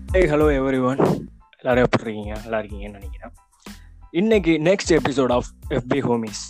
Hey hello every one எல்லாரும் எப்படி இருக்கீங்க நல்லா இருக்கீங்கன்னு நினைக்கிறேன் இன்னைக்கு நெக்ஸ்ட் எபிசோட் ஆஃப் எஃபி ஹோமிஸ்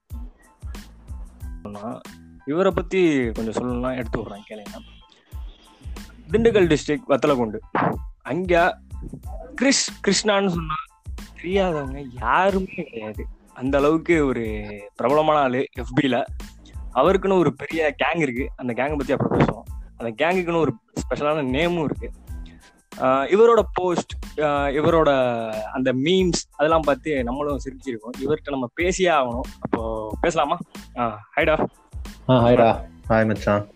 இவரை பற்றி கொஞ்சம் சொல்லணும்னா எடுத்து விட்றேன் கேளுங்க திண்டுக்கல் டிஸ்ட்ரிக்ட் வத்தலகுண்டு அங்கே கிறிஸ் கிருஷ்ணான்னு சொன்னா தெரியாதவங்க யாருமே கிடையாது அந்த அளவுக்கு ஒரு பிரபலமான ஆளு எஃபியில் அவருக்குன்னு ஒரு பெரிய கேங் இருக்கு அந்த கேங்கை பற்றி அப்புறம் பேசுவோம் அந்த கேங்குக்குன்னு ஒரு ஸ்பெஷலான நேமும் இருக்கு ஆஹ் இவரோட போஸ்ட் இவரோட அந்த மீம்ஸ் அதெல்லாம் பார்த்து நம்மளும் சிரிச்சிருக்கோம் இவர்கிட்ட நம்ம பேசியே ஆகணும் அப்போ பேசலாமா ஹைடா ஆ ஹாய்டா ஹாய் மச்சான்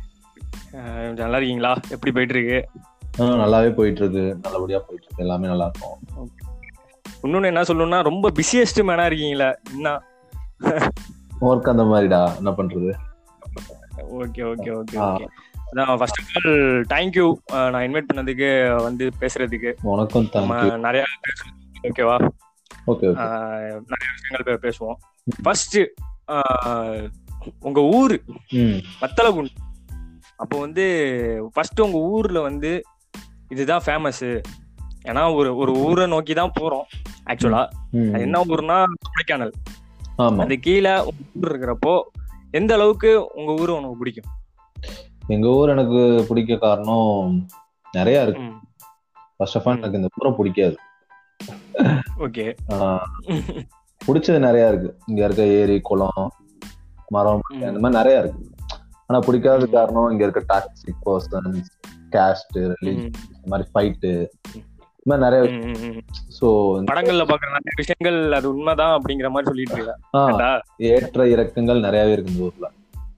நல்லா இருக்கீங்களா எப்படி போயிட்டு இருக்கு ஆ நல்லாவே போயிட்டு இருக்கு நல்லபடியா போயிட்டு இருக்கு எல்லாமே நல்லா இருக்கும் இன்னொன்னு என்ன சொல்லணும்னா ரொம்ப பிஸியஸ்ட் மேனா இருக்கீங்களா என்ன ஒர்க் அந்த மாதிரிடா என்ன பண்றது ஓகே ஓகே ஓகே ஆ. ஓகே அதான் ஃபர்ஸ்ட் ஆஃப் ஆல் தேங்க்யூ நான் இன்வைட் பண்ணதுக்கு வந்து பேசுறதுக்கு உனக்கும் நம்ம தேங்க்யூ நிறைய பேசணும் ஓகேவா ஓகே ஓகே ஆஹ் நிறைய விஷயங்கள் பே- பேசுவோம் ஃபர்ஸ்ட் உங்க ஊரு ம் வத்தலகுண்டு அப்போ வந்து ஃபர்ஸ்ட் உங்க ஊர்ல வந்து இதுதான் ஃபேமஸ் ஏன்னா ஒரு ஒரு ஊரை நோக்கி தான் போறோம் ஆக்சுவலா ம். என்ன ஊர்னா கொடைக்கானல் ஆமா அது கீழே உங்க ஊர் இருக்கிறப்போ எந்த அளவுக்கு உங்க ஊர் உனக்கு பிடிக்கும் எங்க ஊர் எனக்கு பிடிக்க காரணம் நிறைய இருக்கு ம். ஃபர்ஸ்ட் ஆஃப் ஆல் எனக்கு இந்த ஊரை பிடிக்காது ஓகே ஆ, பிடிச்சது நிறைய இருக்கு இங்க இருக்க ஏரி குளம் மரம் ம். அந்த மாதிரி நிறைய இருக்கு ஆனா பிடிக்காத ம். காரணம் இங்க இருக்க டாக்ஸிக் பர்சன்ஸ் கேஸ்ட் ரிலீஜன் ம், இந்த மாதிரி ஃபைட்டு இந்த மாதிரி நிறைய ம், ம், ம். ஸோ படங்கள்ல பாக்குற நிறைய விஷயங்கள் அது உண்மைதான் அப்படிங்கிற மாதிரி சொல்லிட்டு இருக்கா ஏற்ற இறக்கங்கள் நிறையவே இருக்கு இந்த ஊர்ல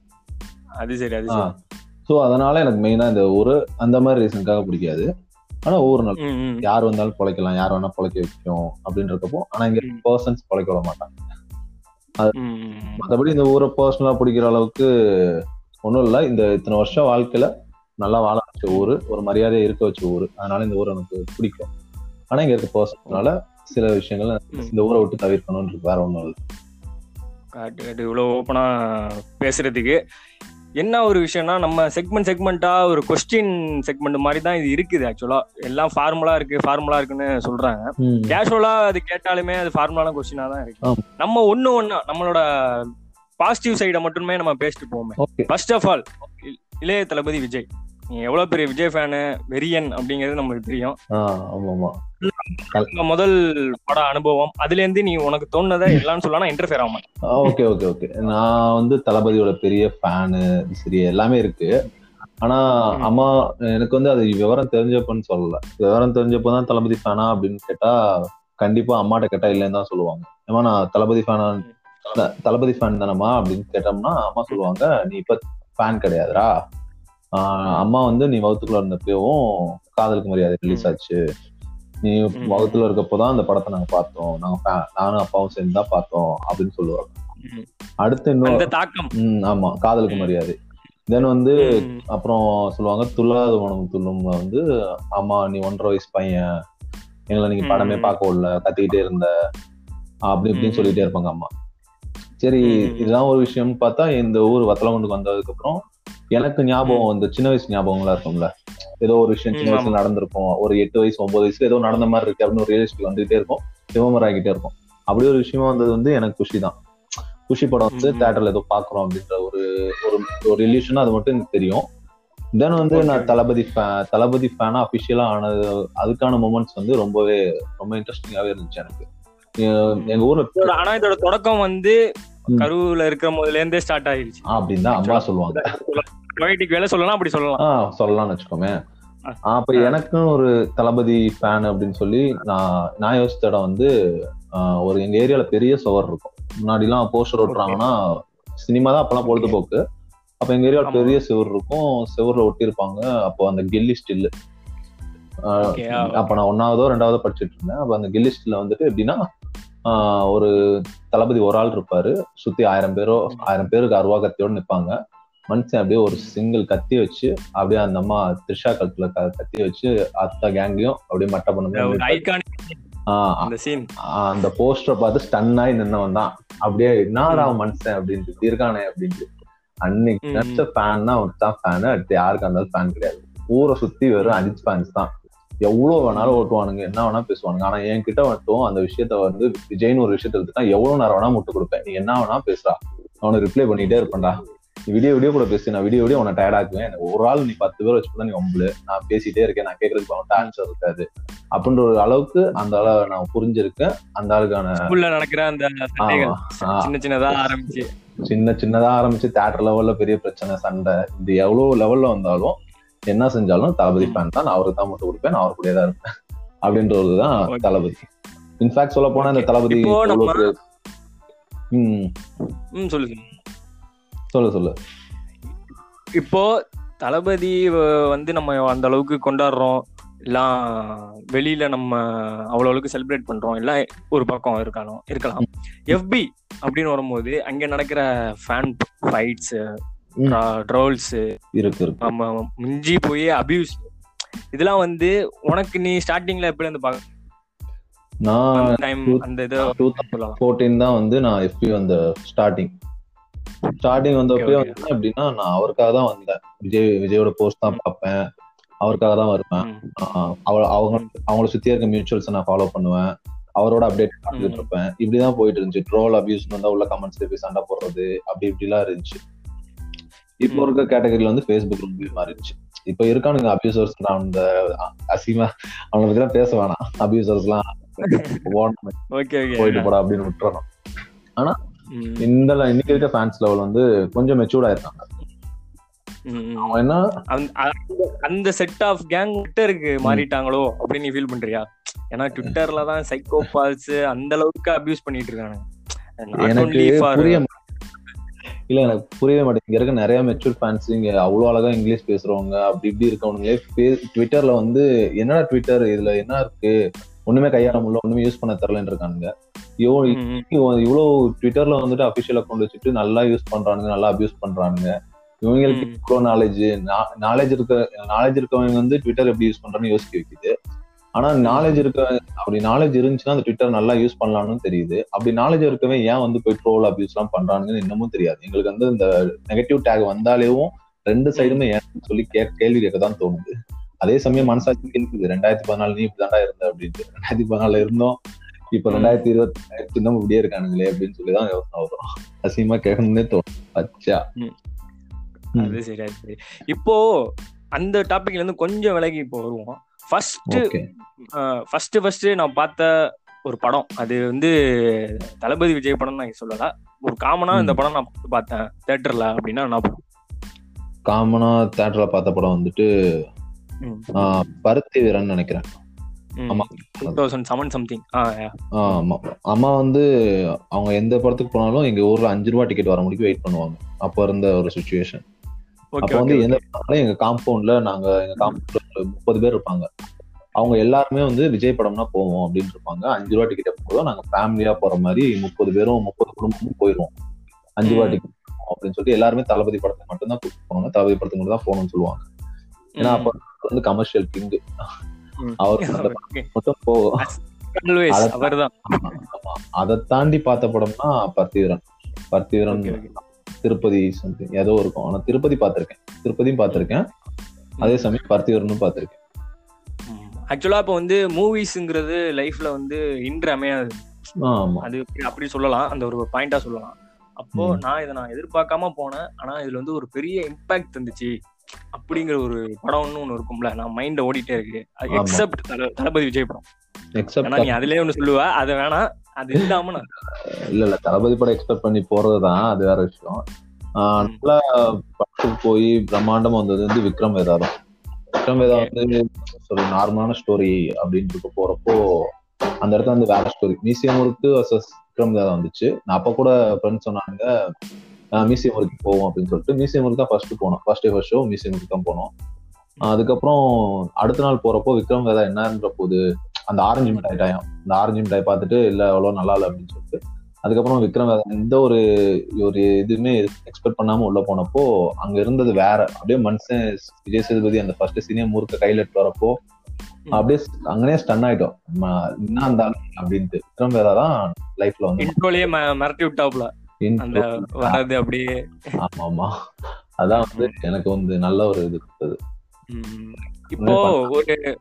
அது சரி அது சரி ஸோ அதனால எனக்கு மெயினா இந்த ஊரு அந்த மாதிரி ரீசனுக்காக பிடிக்காது ஆனா ஊர் நல்லா ம், ம். யார் வந்தாலும் பொழைக்கலாம் யார் வேணா பொழைக்க வைக்கும் அப்படின்றப்போ ஆனா இங்க ம். பர்சன்ஸ் பொழைக்க விட மாட்டாங்க ம், ம், ம். மற்றபடி இந்த ஊரை பர்சனலா பிடிக்கிற அளவுக்கு ஒன்றும் இல்லை இந்த இத்தனை வருஷம் வாழ்க்கையில நல்லா வாழ வச்ச ஊரு ஒரு மரியாதையை இருக்க வச்ச ஊரு அதனால இந்த ஊர் எனக்கு பிடிக்கும் ஆனா இங்க இருக்க பர்சனால சில விஷயங்கள் ம். இந்த ஊரை விட்டு தவிர்க்கணும்ன்றது வேற ஒன்றும் இல்லை காட்டு காட்டு இவ்வளோ ஓப்பனா பேசுறதுக்கு என்ன ஒரு விஷயம்னா நம்ம செக்மெண்ட் செக்மெண்ட்டா ஒரு கொஸ்டின் செக்மெண்ட் மாதிரி தான் இது இருக்குது ஆக்சுவலா எல்லாம் ஃபார்முலா இருக்கு ஃபார்முலா இருக்குன்னு சொல்றாங்க ம். கேஷுவலா அது கேட்டாலுமே அது ஃபார்முலான கொஸ்டினா தான் இருக்கு ஆமா. நம்ம ஒண்ணு ஒண்ணா நம்மளோட பாசிட்டிவ் சைடை மட்டுமே நம்ம பேசிட்டு போவோமே ஓகே ஃபர்ஸ்ட் ஆஃப் ஆல் இளைய தளபதி விஜய் நீ எவ்வளவு பெரிய விஜய் ஃபேனு வெரியன் அப்படிங்கிறது நம்மளுக்கு தெரியும் ஆ ஆமா ஆமா உங்க முதல் பட அனுபவம் அதுல இருந்து நீ உனக்கு தோணுனதை எல்லாம் சொல்லலாம் இன்டர்ஃபியர் ஆக மாட்டேன் ஓகே ஓகே ஓகே நான் வந்து தளபதியோட பெரிய ஃபேனு சரி எல்லாமே இருக்கு ஆனா ம். அம்மா எனக்கு வந்து அது விவரம் தெரிஞ்சப்பன்னு சொல்லல விவரம் தெரிஞ்சப்போ தான் தளபதி ஃபேனா அப்படின்னு கேட்டா கண்டிப்பா அம்மாட்ட கேட்டா இல்லைன்னு தான் சொல்லுவாங்க ஏமா நான் தளபதி ஃபேனா தளபதி ஃபேன் தானம்மா அப்படின்னு கேட்டோம்னா அம்மா சொல்லுவாங்க நீ இப்ப ஃபேன் கிடையாதுடா ஆஹ் அம்மா வந்து நீ வகுத்துக்குள்ள இருந்தப்பவும் காதலுக்கு மரியாதை ரிலீஸ் ஆச்சு நீ ம். வகுத்துல இருக்கப்போதான் அந்த படத்தை நாங்க பார்த்தோம் நாங்க fa- நானும் அப்பாவும் சேர்ந்து தான் பார்த்தோம் அப்படின்னு சொல்லுவாங்க ம். அடுத்து இன்னும் அந்த தாக்கம் ம், ஆமா காதலுக்கு ம். மரியாதை தென் வந்து ம், அப்புறம் சொல்லுவாங்க துள்ளாத உணவு துள்ளும் வந்து ஆமா நீ ஒன்றரை வயசு பையன் எங்களை நீங்க ம். படமே பார்க்க விடல கத்திக்கிட்டே இருந்த அப்படி இப்படின்னு ம். சொல்லிட்டே இருப்பாங்க அம்மா சரி ம். இதுதான் ஒரு விஷயம்னு பார்த்தா இந்த ஊர் வத்தலகுண்டுக்கு வந்ததுக்கு அப்புறம் எனக்கு ஞாபகம் வந்து சின்ன வயசு ஞாபகங்களா இருக்கும்ல ஏதோ ஒரு விஷயம் சின்ன ம், வயசுல நடந்திருக்கும் ஒரு எட்டு வயசு ஒன்பது வயசுல ஏதோ நடந்த மாதிரி இருக்கு அப்படின்னு ஒரு ரியலிஸ்டிக் வந்துகிட்டே இருக்கும் ரிமம்பர் ஆகிட்டே இருக்கும் அப்படி ஒரு விஷயமா வந்தது வந்து எனக்கு குஷி தான் குஷி படம் வந்து ம். தேட்டர்ல ஏதோ பாக்குறோம் அப்படின்ற ஒரு ஒரு ஒரு ரிலேஷன் அது மட்டும் எனக்கு தெரியும் தென் வந்து Okay. நான் தளபதி ஃபேன் தளபதி ஃபேனா அபிஷியலா ஆனது அதுக்கான மூமெண்ட்ஸ் வந்து ரொம்பவே ரொம்ப இன்ட்ரெஸ்டிங்காவே இருந்துச்சு எனக்கு எ- எங்க ஊர்ல இதோட- ஆனா இதோட தொடக்கம் வந்து ம். கருவுல இருக்கிற முதல்ல இருந்தே ஸ்டார்ட் ஆயிருச்சு அப்படின்னு தான் அம்மா சொல்லுவாங்க பொலிட்டிக் வேலை சொல்லலாம் அப்படி சொல்லலாம் ஆஹ் சொல்லலாம்னு வச்சுக்கோமே ஆ. அப்ப ஆ. எனக்கும் ஒரு தளபதி ஃபேன் அப்படின்னு சொல்லி நான் நான் யோசித்த இடம் வந்து ஆஹ் ஒரு எங்க ஏரியால பெரிய சுவர் இருக்கும் முன்னாடி எல்லாம் போஸ்டர் ஓட்டுறாங்கன்னா சினிமா தான் அப்பெல்லாம் பொழுதுபோக்கு அப்ப எங்க ஏரியால ஆமா. பெரிய செவர் இருக்கும் செவர்ல ஒட்டி இருப்பாங்க அப்போ அந்த கில்லி ஸ்டில் Okay, ஆ. அப்ப நான் ஒன்னாவதோ ரெண்டாவதோ படிச்சுட்டு இருந்தேன் அப்ப அந்த கில்லி ஸ்டில்ல வந்துட்டு எப்படின்னா ஆஹ் ஒரு தளபதி ஒரு ஆள் இருப்பாரு சுத்தி ஆயிரம் பேரோ ஆயிரம் பேருக்கு அருவா கத்தியோட நிப்பாங்க மனுஷன் அப்படியே ஒரு சிங்கிள் கத்தி வச்சு அப்படியே அந்த அம்மா த்ரிஷா கழுத்துல க- கத்தி வச்சு அத்த கேங்கையும் அப்படியே மட்டை ஒரு பண்ண ஐகானிக் ஆஹ் அந்த சீன் அந்த போஸ்டரை பார்த்து ஸ்டன் ஆகி நின்னவன் தான் அப்படியே என்னடா மனுஷன் அப்படின்ட்டு இப்படி இருக்கானே அப்படின்ட்டு அன்னைக்கு ம். நடிச்ச ஃபேன்னா அவனுக்கு தான் ஃபேனு அடுத்து யாருக்கா இருந்தாலும் ஃபேன் கிடையாது ஊரை சுத்தி வெறும் அஜித் ஃபேன்ஸ் தான் எவ்வளவு வேணாலும் ஓட்டுவானுங்க என்ன வேணா பேசுவானுங்க ஆனா என்கிட்ட மட்டும் அந்த விஷயத்த வந்து விஜய்னு ஒரு விஷயத்த எடுத்துட்டா எவ்வளவு நேரம் வேணா முட்டு கொடுப்பேன் நீ என்ன வேணா பேசுறா அவனுக்கு ரிப்ளை பண்ணிட்டே இருப்பேன்டா நீ வீடியோ வீடியோ கூட பேசி நான் வீடியோ வீடியோ உன டயர்ட் ஆக்குவேன் எனக்கு ஒரு ஆள் நீ பத்து பேர் வச்சு நீ ஒம்பளு நான் பேசிட்டே இருக்கேன் நான் கேட்கறதுக்கு அவன்கிட்ட ஆன்சர் இருக்காது அப்படின்ற ஒரு அளவுக்கு அந்த அளவு நான் புரிஞ்சிருக்கேன் அந்த ஆளுக்கான ஸ்கூல்ல நடக்கிற அந்த சண்டைகள் ஆ. சின்ன சின்னதா ஆரம்பிச்சு சின்ன சின்னதா ஆரம்பிச்சு தேட்டர் லெவல்ல பெரிய பிரச்சனை சண்டை இது எவ்வளவு லெவல்ல வந்தாலும் என்ன செஞ்சாலும் தளபதி ம். ஃபேன் தான் நான் அவருக்கு தான் மட்டும் கொடுப்பேன் நான் அவர் கூடயே தான் இருப்பேன் அப்படின்றதுதான் Okay. தளபதி இன்ஃபேக்ட் சொல்ல போனா இந்த Okay. தளபதி இப்போ எவ்வளவு நம்ம- பெரிய- ம் ம் சொல்லுங்க சொல்லு சொல்லு இப்போ தளபதி வ- வந்து நம்ம அந்த அளவுக்கு கொண்டாடுறோம் எல்லாம் வெளியில நம்ம அவ்வளவு அளவுக்கு செலிப்ரேட் பண்றோம் எல்லாம் ஒரு பக்கம் இருக்காலும் இருக்கலாம் எஃபி அப்படின்னு வரும்போது அங்க நடக்கிற ஃபேன் ஃபைட்ஸ் ம். ட்ரோல்ஸ் இருக்கு இருக்கு நம்ம மிஞ்சி போய் அபியூஸ் இதெல்லாம் வந்து உனக்கு நீ ஸ்டார்டிங்ல எப்படி இருந்து பாக்க நான் டைம் two- அந்த இதை டூ சொல்லலாம் ஃபோர்டீன் தான் வந்து நான் எஃபி வந்த ஸ்டார்டிங் ஸ்டார்டிங் வந்தப்போ Okay, okay. வந்து எப்படின்னா நான் அவருக்காக தான் வந்தேன் விஜய் விஜயோட போஸ்ட் தான் பார்ப்பேன் அவருக்காக தான் வருவேன் ம், ஆஹ் அவ- அவங்க அவங்கள சுத்தி இருக்க மியூச்சுவல்ஸ் நான் ஃபாலோ பண்ணுவேன் அவரோட அப்டேட் பார்த்துட்டு ம். இருப்பேன் இப்படிதான் போயிட்டு இருந்துச்சு ட்ரோல் அபியூஸ் வந்தா உள்ள கமெண்ட்ஸ் போய் சண்டை போடுறது அப்படி இப்படிலாம் இருந்துச்சு இப்போ ம். இருக்க கேட்டகரியில வந்து ஃபேஸ்புக் ரொம்ப மாறிடுச்சு இப்போ இருக்கானுங்க அபியூசர்ஸ் அந்த அசிமா அவனை பத்தி எல்லாம் பேச வேணாம் அபியூசர்ஸ் எல்லாம் ஓகே ஓகே போயிட்டு போடா அப்படின்னு விட்டுறணும் ம், இந்த இன்னைக்கு இருக்க ஃபேன்ஸ் லெவல் வந்து கொஞ்சம் மெச்சூர்ட் ஆயிருக்காங்க ம், ம். அவங்க என்ன அந்த- அந்த- அந்த செட் ஆஃப் கேங் ட்விட்டருக்கு மாறிட்டாங்களோ அப்படின்னு நீ ஃபீல் பண்றியா ஏன்னா ட்விட்டர்ல தான் சைக்கோபால்ஸ் அந்த அளவுக்கு அபியூஸ் பண்ணிட்டு இருக்காங்க Not எனக்கு only for- புரிய மாட்டேங்குது. இல்ல எனக்கு புரியவே மாட்டேங்குது இங்க இருக்க நிறைய மெச்சூர் ஃபேன்ஸ் இங்க அவ்வளவு அழகா இங்கிலீஷ் பேசுறவங்க அப்படி இப்படி இருக்கவங்களே ட்விட்டர்ல வந்து என்னடா ட்விட்டர் இதுல என்ன இருக்கு ஒண்ணுமே கையாள முடியல ஒண்ணுமே யூஸ் பண்ண தெரியலன்னு இருக்கானுங்க இவ்வளவு ம், ம். இவ்வளவு ட்விட்டர்ல வந்துட்டு அபிஷியல் அக்கௌண்ட் வச்சுட்டு நல்லா யூஸ் பண்றானுங்க நல்லா அபியூஸ் பண்றானுங்க இவங்களுக்கு ம். இவ்வளவு நாலேஜ் நாலேஜ் இருக்க நாலேஜ் இருக்கவங்க வந்து ட்விட்டர் எப்படி யூஸ் பண்றான்னு யோசிக்க வைக்குது ஆனா நாலேஜ் இருக்க அப்படி நாலேஜ் இருந்துச்சுன்னா அந்த ட்விட்டர் நல்லா யூஸ் பண்ணலாம்னு தெரியுது அப்படி நாலேஜ் இருக்கவே ஏன் வந்து போய் ட்ரோல் அபியூஸ் எல்லாம் பண்றானுங்கன்னு இன்னமும் தெரியாது எங்களுக்கு வந்து இந்த நெகட்டிவ் டேக் வந்தாலேயும் ரெண்டு சைடுமே ஏன்னு சொல்லி கே கேள்வி கேட்க தான் தோணுது அதே சமயம் மனசாட்சி கேள்வி ரெண்டாயிரத்தி பதினாலு நீ இப்படிதான்டா இருந்த அப்படின்ட்டு ரெண்டாயிரத்தி பதினாலுல இருந்தோம் இப்ப ரெண்டாயிரத்தி இருபத்தி இன்னும் இப்படியே இருக்கானுங்களே அப்படின்னு சொல்லி தான் யோசனை வரும் அசியமா கேட்கணும்னே தோணும் பச்சா அது சரி அது சரி இப்போ அந்த டாபிக்ல இருந்து கொஞ்சம் விலகி இப்போ வருவோம் ஃபர்ஸ்ட் ஓகே ஃபர்ஸ்ட் ஃபர்ஸ்ட் நான் பார்த்த ஒரு படம் அது வந்து தளபதி விஜய் படம் நான் சொல்லல ஒரு காமனா ம். இந்த படம் நான் பார்த்து பார்த்தேன் தியேட்டர்ல அப்படின்னா நான் காமனா தேட்டர்ல பார்த்த படம் வந்துட்டு ஆஹ், பருத்தி வீரன் நினைக்கிறேன் ஆமா. டூ தௌசண்ட் செவன் சம்திங் ஆஹ், ஆமா அம்மா வந்து அவங்க எந்த படத்துக்கு போனாலும் எங்க ஊர்ல அஞ்சு ரூபா டிக்கெட் வர முடிக்கும் வெயிட் பண்ணுவாங்க அப்ப இருந்த ஒரு சுச்சுவேஷன் அப்ப ஓகே வந்து ஓகே எந்த படம்னாலும் எங்க காம்பவுண்ட்ல நாங்க எங்க காம்பவுண்ட்ல முப்பது பேர் இருப்பாங்க அவங்க எல்லாருமே வந்து விஜய் படம்னா போவோம் அப்படின்னு இருப்பாங்க அஞ்சு ரூபா டிக்கெட் போதும் நாங்க ஃபேமிலியா போற மாதிரி முப்பது பேரும் முப்பது குடும்பமும் போயிருவோம் அஞ்சு ரூபா ம். டிக்கெட் அப்படின்னு சொல்லிட்டு எல்லாருமே தளபதி படத்துக்கு மட்டும் தான் கூட்டிட்டு போவாங்க தளபதி படத்துக்கு மட்டும் தான் போகணும்னு சொல்லுவாங்க ஏன்னா அப்ப வந்து கமர்ஷியல் கிங் அவர் அந்த படம் மட்டும் போவோம் அத- அவர்தான் ஆமா. அதை தாண்டி பார்த்த படம்னா Paruthiveeran Paruthiveeran Okay, okay. Tirupati something ஏதோ இருக்கும் ஆனா திருப்பதி பார்த்திருக்கேன் திருப்பதியும் பார்த்திருக்கேன் அதே சமயம் பர்த்திவீரனும் பார்த்திருக்கேன் ஆக்சுவலா இப்போ வந்து மூவிஸ்ங்கிறது லைஃப்ல வந்து இன்று அமையாது ஆமா அது அப்படி- அப்படி சொல்லலாம் அந்த ஒரு பாயிண்டா சொல்லலாம் அப்போ ம். நான் இதை நான் எதிர்பார்க்காம போனேன் ஆனா இதுல வந்து ஒரு பெரிய இம்பாக்ட் இருந்துச்சு அப்படிங்கிற ஒரு படம்னு ஒண்ணு இருக்கும்ல நான் மைண்ட்ல ஓடிட்டே இருக்கு ஆமா. எக்ஸப்ட் தளபதி விஜய் படம் ஏன்னா எக்ஸப்ட் நீ அதுலயே ஒண்ணு சொல்லுவ அது வேணாம் அது இல்லாம நான் இல்ல இல்ல தளபதி படம் எக்ஸ்பெக்ட் பண்ணி போறதுதான் அது வேற விஷயம் ஆஹ் ம். நல்லா படத்துக்கு போய் பிரம்மாண்டமா வந்தது வந்து விக்ரம் வேதாளம் விக்ரம் வேதா வந்து ஒரு நார்மலான ஸ்டோரி அப்படின்ட்டு போறப்போ அந்த இடத்துல வந்து வேற story museum work versus Vikram Vedha வந்துச்சு நான் அப்ப கூட ஃப்ரெண்ட்ஸ் சொன்னாங்க மியூசியம் ஒர்க்கு போவோம் அப்படின்னு சொல்லிட்டு மியூசியம் ஒர்க்கு தான் ஃபர்ஸ்ட் போனோம் first first show museum work தான் போனோம் ஆஹ் அதுக்கப்புறம் அடுத்த நாள் போறப்போ விக்ரம் வேதா என்னன்ற போது அந்த ஆரஞ்சு மிட்டாய் டைம் அந்த ஆரஞ்சு மிட்டாய் பார்த்துட்டு இல்ல அவ்வளோ நல்லா இல்லை அப்படின்னு சொல்லிட்டு அதுக்கப்புறம் விக்ரம் வேதா எந்த ஒரு ஒரு இதுவுமே எக்ஸ்பெக்ட் பண்ணாம உள்ள போனப்போ அங்க இருந்தது வேற அப்படியே மனுஷன் விஜய் சேதுபதி அந்த ஃபர்ஸ்ட் சீனியர் முறுக்க கையில எடுத்து வரப்போ அப்படியே அங்கனே ஸ்டன் ஆயிட்டோம் ம- என்ன அந்த ஆளு அப்படின்ட்டு விக்ரம் வேதா தான் லைஃப்ல வந்து இன்ட்ரோலயே மிரட்டி விட்டாப்ல அந்த intro. வர்றது அப்படியே ஆமா ஆமா அதான் வந்து எனக்கு வந்து நல்ல ஒரு இது கொடுத்தது ம். இப்போ ஒரு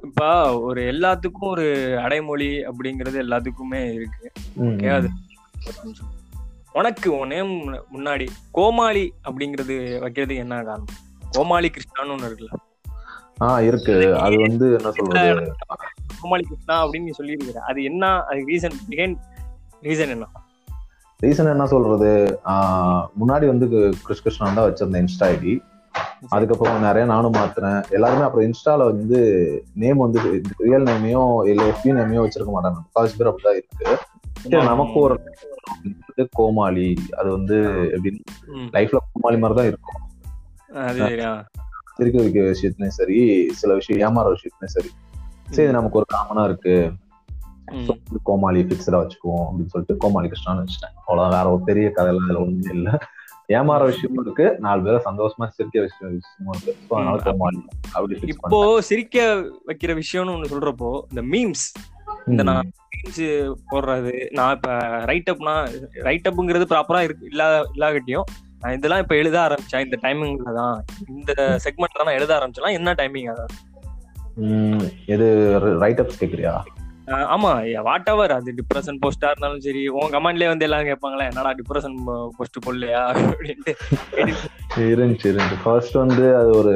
இப்ப ஒரு எல்லாத்துக்கும் ஒரு அடைமொழி அப்படிங்கிறது எல்லாத்துக்குமே இருக்கு ம், ஓகே அது ஒரு நிமிஷம். உனக்கு உன் நேம் முன்னாடி கோமாளி அப்படிங்கிறது வைக்கிறதுக்கு என்ன காரணம் கோமாளி கிருஷ்ணான்னு ஒண்ணு இருக்குல்ல ஆ இருக்கு அது வந்து என்ன சொல்றது கோமாளி கிருஷ்ணா அப்படின்னு நீ சொல்லியிருக்கிற அது என்ன அதுக்கு ரீசன் பிகைன் ரீசன் என்ன ரீசன் என்ன சொல்றது ஆஹ் முன்னாடி வந்து கிருஷ் கிருஷ்ணன் தான் வச்சிருந்தேன் இன்ஸ்டா ஐடி அதுக்கப்புறம் நிறைய நானும் மாத்துறேன் எல்லாருமே அப்புறம் இன்ஸ்டால வந்து நேம் வந்து ரியல் நேமையும் இல்ல எஃபி நேமையும் வச்சிருக்க மாட்டாங்க முக்காவாசி பேர் அப்படிதான் இருக்கு சரி, நமக்கு ஒரு வந்து கோமாளி அது வந்து எப்படின்னு ம். லைஃப்ல கோமாளி மாதிரி தான் இருக்கும் அது சரியா சிரிக்க வைக்க விஷயத்துலயும் சரி சில விஷயம் ஏமாற விஷயத்துலயும் சரி சரி இது நமக்கு ஒரு காமனா இருக்கு ம். So, கோமாளி பிக்சடா வச்சுக்குவோம் அப்படின்னு சொல்லிட்டு கோமாளி கிருஷ்ணான்னு வச்சுட்டேன் அவ்வளவுதான் வேற ஒரு பெரிய கதையெல்லாம் இதுல ஒண்ணுமே இல்ல ஏமாற விஷயமும் இருக்கு நாலு பேரை சந்தோஷமா சிரிக்க விஷயம் விஷயமும் இருக்கு So, அதனால ம். கோமாளி அப்படி fix இப்போ சிரிக்க வைக்கிற விஷயம்னு ஒண்ணு சொல்றப்போ இந்த மீம்ஸ் இந்த பண்ணிட்டேன். நான் மீம்ஸ் போடுறது நான் இப்ப ரைட் அப்னா ரைட் அப்ங்கிறது ப்ராப்பரா இருக்கு இல்லா இல்லாகட்டியும் நான் இதெல்லாம் இப்ப எழுத ஆரம்பிச்சேன் இந்த டைமிங்ல தான் இந்த செக்மெண்ட்ல தான் நான் எழுத ஆரம்பிச்சேன் என்ன டைமிங் அதான் ம், எது ரைட் அப்ஸ் கேக்குறியா அஹ் ஆமா வாட் எவர் அது டிப்ரெஷன் போஸ்டா இருந்தாலும் சரி உன் கமெண்ட்லயே வந்து எல்லாரும் கேட்பாங்களே என்னடா டிப்ரெஷன் போஸ்ட் போடலையா அப்படின்ட்டு இருந்துச்சு இருந்துச்சு ஃபர்ஸ்ட் வந்து அது ஒரு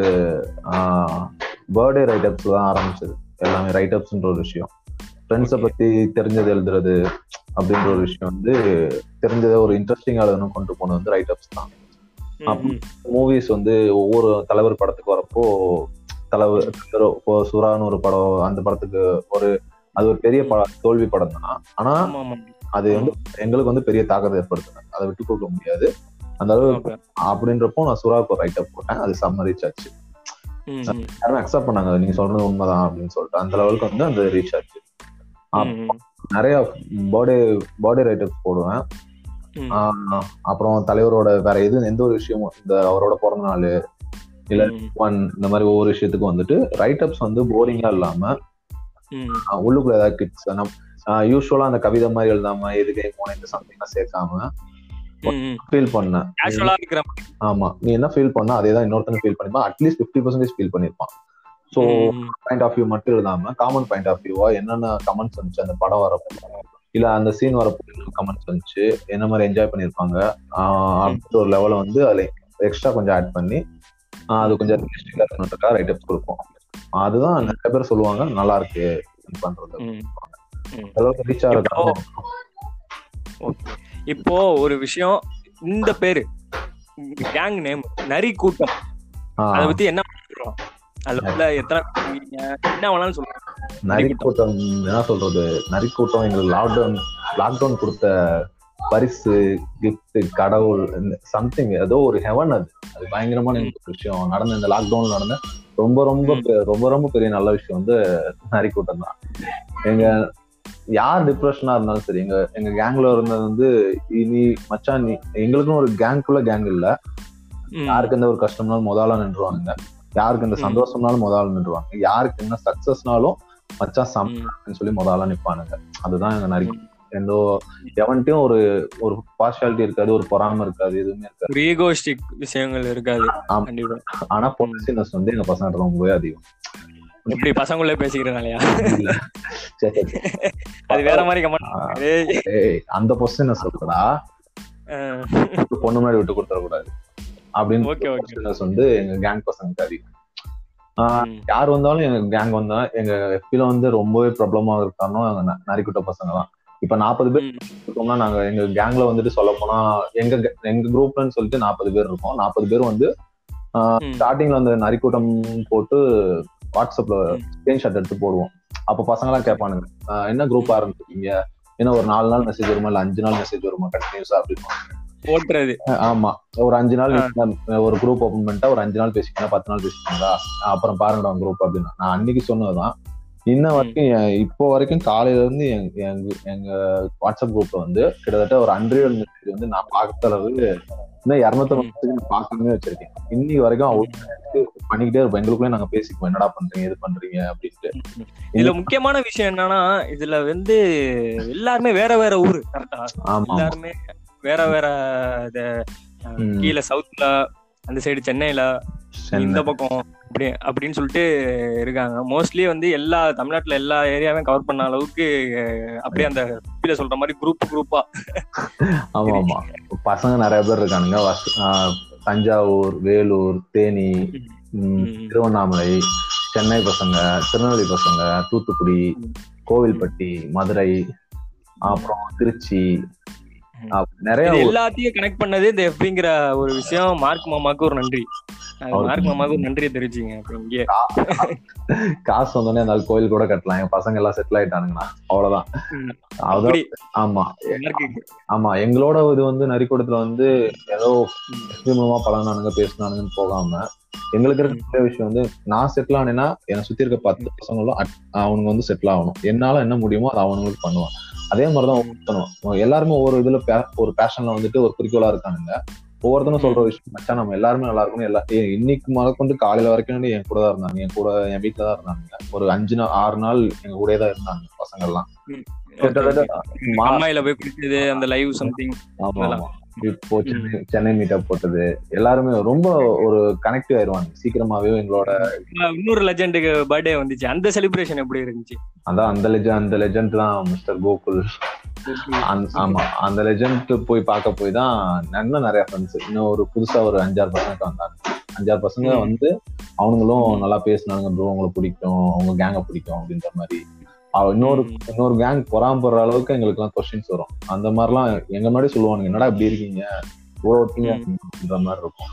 பர்த்டே ரைட் அப்ஸ் தான் ஆரம்பிச்சது எல்லாமே ரைட் அப்ஸ்ன்ற ஒரு விஷயம் ஃப்ரெண்ட்ஸை Okay. பத்தி தெரிஞ்சது எழுதுறது அப்படின்ற ஒரு விஷயம் வந்து தெரிஞ்சதை ஒரு இன்ட்ரெஸ்டிங்கா எழுதணும் கொண்டு போனது வந்து ரைட் அப்ஸ் தான் ம், ம். மூவிஸ் வந்து ஒவ்வொரு தலைவர் படத்துக்கு வரப்போ தலைவர் தலைவர் இப்போ சுறான்னு ஒரு படம் அந்த படத்துக்கு ஒரு அது ஒரு பெரிய படம் தோல்வி படம் தான் ஆனா ஆமா ஆமா அது வந்து எங்களுக்கு வந்து பெரிய தாக்கத்தை ஏற்படுத்தினது அதை விட்டு கொடுக்க முடியாது அந்த அளவு Okay. அப்படின்றப்போ நான் சுறாவுக்கு ஒரு ரைட் அப் போட்டேன் அது செம்ம ரீச் ஆச்சு ம், ம். யாரும் அக்செப்ட் பண்ணாங்க நீங்க சொல்றது உண்மைதான் அப்படின்னு சொல்லிட்டு அந்த லெவலுக்கு வந்து அந்த ரீச் ஆச்சு ம், ம். நிறைய பர்த்டே பர்த்டே ரைட் அப்ஸ் போடுவேன் ம். ஆஹ் அப்புறம் தலைவரோட வேற எது எந்த ஒரு விஷயமும் இந்த அவரோட பிறந்த நாள் இல்ல ம், ஒன் இந்த மாதிரி ஒவ்வொரு விஷயத்துக்கும் வந்துட்டு ரைட் அப்ஸ் வந்து போரிங்கா இல்லாம ம். ஆஹ் உள்ளுக்குள்ள ஏதாவது கிட்ஸ் நம் யூஸ்வலா அந்த கவிதை மாதிரி எழுதாம எதுக்கு போன இந்த சம்திங் சேர்க்காம ம், ம். ஃபீல் பண்ணேன் கேஷுவலா இருக்கிற மாதிரி. ஆமா நீ என்ன ஃபீல் பண்ணா அதே தான் இன்னொருத்தங்க ஃபீல் பண்ணிப்பான் அட்லீஸ்ட் ஃபிஃப்டி பர்சன்டேஜ் ஃபீல் பண்ணிருப்பான் so hmm, point of view மட்டும் எழுதாம காமன் பாயிண்ட் ஆஃப் வியூவா என்னென்ன கமெண்ட்ஸ் வந்துச்சு அந்த படம் வரப்போ இல்ல அந்த சீன் வரப்போ கமெண்ட்ஸ் வந்துச்சு என்ன மாதிரி என்ஜாய் பண்ணிருப்பாங்க ஆஹ் அப்படின்ற ஒரு லெவலை வந்து அதுல எக்ஸ்ட்ரா கொஞ்சம் ஆட் பண்ணி ஆஹ் அது கொஞ்சம் ரியலிஸ்டிக்கா இருக்கணுன்றக்கா ரைட் அப்ஸ் கொடுப்போம் அதுதான் நிறைய பேர் சொல்லுவாங்க நல்லா இருக்கு இது பண்றது ம். ம். அளவுக்கு ரீச் ஆகிறது ஓகே இப்போ ஒரு விஷயம் இந்த பேரு கேங் நேம் நரி கூட்டம் அத பத்தி என்ன சொல்லலாம் அதுல உள்ள எத்தனை பேர் இருக்கீங்க? என்ன வேணாலும் சொல்லுங்க நரிக்கூட்டம் என்ன சொல்றது நரிக்கூட்டம் எங்களுக்கு லாக்டவுன் லாக்டவுன் கொடுத்த பரிசு கிஃப்ட் கடவுள் சம்திங் ஏதோ ஒரு ஹெவன் அது அது பயங்கரமான ஒரு விஷயம் நடந்த இந்த லாக்டவுன் நடந்த ரொம்ப ரொம்ப பெ- ரொம்ப ரொம்ப பெரிய நல்ல விஷயம் வந்து நரிக்கூட்டம் தான் எங்க யார் டிப்ரெஷனா இருந்தாலும் சரி எங்க எங்க கேங்ல இருந்தது வந்து இனி மச்சான் நீ எங்களுக்கும் ஒரு கேங்குள்ள கேங் இல்ல ம். யாருக்கு எந்த ஒரு கஷ்டம்னாலும் முதல்ல நின்றுவாங்க யாருக்கு இந்த ம். சந்தோஷம்னாலும் முதல்ல நின்றுவாங்க யாருக்கு என்ன சக்சஸ்னாலும் மச்சான் சம் ம். அப்படின்னு சொல்லி முதல்ல நிப்பானுங்க அதுதான் எங்க நரி எந்த எவன்ட்டையும் ஒரு ஒரு பார்ஷாலிட்டி இருக்காது ஒரு பொறாம இருக்காது எதுவுமே இருக்காது ஒரு ஈகோஸ்டிக் விஷயங்கள் இருக்காது ஆமா. கண்டிப்பா ஆனா பொசிஷனஸ் வந்து எங்க பசங்க ரொம்பவே அதிகம் எப்படி பசங்களே பேசிக்கிறனாலயா இல்ல. சரி, சரி. அது வேற மாதிரி கமெண்ட் ஆஹ், ஏய் ஏய், அந்த பொசிஷனஸ் சொல்றா அஹ், பொண்ணு முன்னாடி விட்டு கொடுத்துட கூடாது அப்படின்னு Okay, okay. பொசிஷனஸ் வந்து எங்க கேங் பசங்களுக்கு அதிகம் ஆஹ், ம். யார் வந்தாலும் எங்க கேங் வந்தா எங்க எஃபில வந்து ரொம்பவே ப்ராப்ளமா இருக்கானோ எங்க ந- நரிக்குட்ட பசங்க தான் இப்ப நாற்பது பேர் ம். இருக்கோம்னா நாங்க எங்க கேங்ல வந்துட்டு சொல்ல போனா எங்க ga- எங்க குரூப்லன்னு சொல்லிட்டு நாற்பது பேர் இருக்கோம் நாற்பது பேர் வந்து ம். ஸ்டார்டிங்ல அந்த நரிக்கூட்டம் போட்டு வாட்ஸ்அப்ல ம். ஸ்கிரீன்ஷாட் எடுத்து போடுவோம் அப்ப பசங்க எல்லாம் கேட்பானுங்க ஆஹ் என்ன குரூப் ஆரம்பிச்சிருக்கீங்க என்ன ஒரு நாலு நாள் மெசேஜ் வருமா இல்ல அஞ்சு நாள் மெசேஜ் வருமா கண்டினியூஸா அப்படின்னு ஓட்டுறது ஆமா ஒரு அஞ்சு நாள் ஆ. நீங்க ஒரு குரூப் ஓபன் பண்ணிட்டா ஒரு அஞ்சு நாள் பேசிக்கலாம் பத்து நாள் பேசிக்கீங்களா அப்புறம் பாருங்கடா குரூப் அப்படின்னு நான் அன்னைக்கு சொன்னதுதான் இன்ன வரைக்கும் என் இப்போ வரைக்கும் காலையில இருந்து எங்க எங்க- எங்க வாட்ஸ்அப் குரூப்ல வந்து கிட்டத்தட்ட ஒரு ஹண்ட்ரட் மெசேஜ் வந்து நான் பார்த்த அளவு இன்னும் இரநூத்தம்பது மெசேஜ் நான் பார்க்காம வச்சிருக்கேன் இன்னைக்கு வரைக்கும் அவ்வளவு பண்ணிக்கிட்டே இருப்போம் எங்களுக்குள்ளே நாங்க பேசிக்குவோம் என்னடா பண்றீங்க இது பண்றீங்க அப்படின்ட்டு இதுல முக்கியமான விஷயம் என்னன்னா இதுல வந்து எல்லாருமே வேற வேற ஊரு கரெக்டா ஆமா ஆமா எல்லாருமே வேற வேற இது, அஹ், ம். கீழே சவுத்ல அந்த சைடு சென்னையில நீ இந்த பக்கம் அப்படி அப்படின்னு சொல்லிட்டு இருக்காங்க மோஸ்ட்லி வந்து எல்லா தமிழ்நாட்டுல எல்லா ஏரியாவையும் கவர் பண்ண அளவுக்கு அஹ், அப்படியே அந்த கீழே சொல்ற மாதிரி குரூப் குரூப்பா ஆமா ஆமா பசங்க நிறைய பேர் இருக்கானுங்க வஸ்- ஆஹ் தஞ்சாவூர் வேலூர் தேனி ம், ம். திருவண்ணாமலை சென்னை பசங்க திருநெல்வேலி பசங்க தூத்துக்குடி ம். கோவில்பட்டி மதுரை அப்புறம் திருச்சி ம். அப்~ நிறைய இது ஊர். எல்லாத்தையும் கனெக்ட் பண்ணது இந்த எஃபிங்கிற ஒரு விஷயம் மார்க் மாமாக்கு ஒரு நன்றி அது அவருக்கு மார்க் மாமாக்கு ஒரு நன்றியை தெரிவிச்சிங்க அப்ப இங்கே காசு வந்தோடனே அந்த கோயில் கூட கட்டலாம் என் பசங்க எல்லாம் செட்டில் ஆயிட்டானுங்கண்ணா அவ்வளவுதான் ம். அதான் அப்படி ஆமா மார்க்குக்கு ஆமா எங்களோட இது வந்து நரிக்கூடத்துல வந்து ஏதோ மூலமா பழகினானுங்க பேசினானுங்கன்னு போகாம எங்களுக்கு இருக்க ஒரே விஷயம் வந்து நான் செட்டில் ஆனேன்னா என்னை சுத்தி இருக்க பத்து பசங்களும் at- அவனுங்க வந்து செட்டில் ஆகணும் என்னால என்ன முடியுமோ அதை அவனுங்களுக்கு பண்ணுவான் அதே மாதிரிதான் ஒவ்வொருத்தனும் எல்லாருமே ஒவ்வொரு இதுல பே- ஒரு பேஷன்ல வந்துட்டு ஒரு குறிக்கோளா இருக்கானுங்க ஒவ்வொருத்தனும் சொல்ற விஷயம் மச்சான் நம்ம எல்லாருமே நல்லா இருக்கணும் எல்லா ஏய், இன்னைக்கு முதற்கொண்டு காலையில வரைக்கும் என் கூட தான் இருந்தாங்க என் கூட என் வீட்டுல தான் இருந்தாங்க ஒரு அஞ்சு நாள் ஆறு நாள் எங்க கூடயே தான் இருந்தாங்க பசங்க எல்லாம் கிட்டத்தட்ட மா- அம்மாயில போய் குடிச்சது அந்த லைவ் சம்திங் ஆமா ஆமா இப்போ சென்னை சென்னை மீட்டப் போட்டது எல்லாருமே ரொம்ப ஒரு கனெக்டிவ் ஆயிருவாங்க சீக்கிரமாவே எங்களோட இன்னொரு லெஜெண்டுக்கு பர்த்டே வந்துச்சு அந்த செலிப்ரேஷன் எப்படி இருந்துச்சு அதான் அந்த லெஜண்ட் அந்த லெஜண்ட் தான் மிஸ்டர் கோகுல் அந்த- ஆமா அந்த லெஜண்ட் போய் பார்க்க போய் தான் இன்னும் நிறைய ஃப்ரெண்ட்ஸ் இன்னும் ஒரு புதுசா ஒரு அஞ்சாறு பசங்க வந்தாங்க அஞ்சாறு பசங்க ம். வந்து அவனுங்களும் நல்லா பேசினாங்க ப்ரோ உங்களை பிடிக்கும் உங்க கேங்க பிடிக்கும் அப்படின்ற மாதிரி அவ- இன்னொரு இன்னொரு கேங் பொறாமப்படுற அளவுக்கு எங்களுக்கு எல்லாம் கொஸ்டின்ஸ் வரும் அந்த மாதிரிலாம் எங்க முன்னாடி சொல்லுவானுங்க என்னடா இப்படி இருக்கீங்க இவ்வளவு ஒட்டிங்க அப்படின்ற மாதிரி இருக்கும்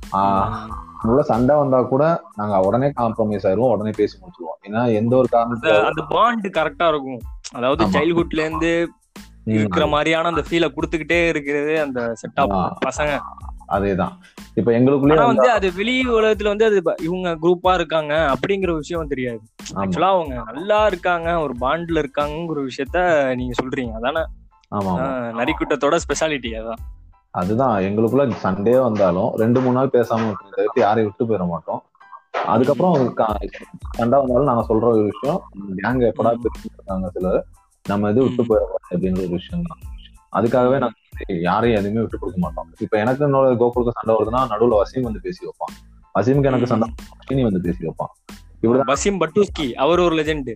ஆஹ் உள்ள சண்டை வந்தா கூட நாங்க உடனே காம்ப்ரமைஸ் ஆயிருவோம் உடனே பேசி முடிச்சிருவோம் ஏன்னா எந்த ஒரு அந்த காரணத்துல அந்த பாண்ட் கரெக்டா இருக்கும் அதாவது ஆமா. சைல்ட்ஹுட்ல இருந்து இருக்கிற மாதிரியான அந்த ஃபீலை கொடுத்துக்கிட்டே இருக்கிறது அந்த செட்டப் ஆமா. பசங்க அதேதான் இப்ப எங்களுக்குள்ளேயே ஆனா வந்து வந்து அது வெளி உலகத்துல வந்து அது ப- இவங்க குரூப்பா இருக்காங்க அப்படிங்கிற விஷயம் தெரியாது ஆமா ஆக்சுவலா அவங்க நல்லா இருக்காங்க ஒரு பாண்ட்ல இருக்காங்கிற விஷயத்த நீங்க சொல்றீங்க அதானே ஆமா ஆமா ஆஹ் நரிக்குட்டத்தோட ஸ்பெஷாலிட்டி அதான் அதுதான் எங்களுக்குள்ள சண்டே வந்தாலும் ரெண்டு மூணு நாள் பேசாம இருக்கிறத தவிர்த்து யாரையும் விட்டு போயிட மாட்டோம் அதுக்கப்புறம் க- சண்டை வந்தாலும் நாங்க சொல்ற ஒரு விஷயம் கேங்க எப்படா ம். பிரிச்சிருக்காங்க சிலர் நம்ம இது விட்டு ம். போயிடக்கூடாது அப்படின்ற ஒரு விஷயம் தான் அதுக்காகவே நாங்க யாரையும் எதுவுமே விட்டு கொடுக்க மாட்டோம் இப்ப எனக்கு என்னோட கோகுலுக்கு சண்டை வருதுன்னா நடுவுல வசீம் வந்து பேசி வைப்பான் வசீமுக்கு எனக்கு சண்டை சீனி வந்து பேசி வைப்பான் இப்படிதான் பசிம் பட்டோஸ்கி அவர் ஒரு லெஜெண்ட்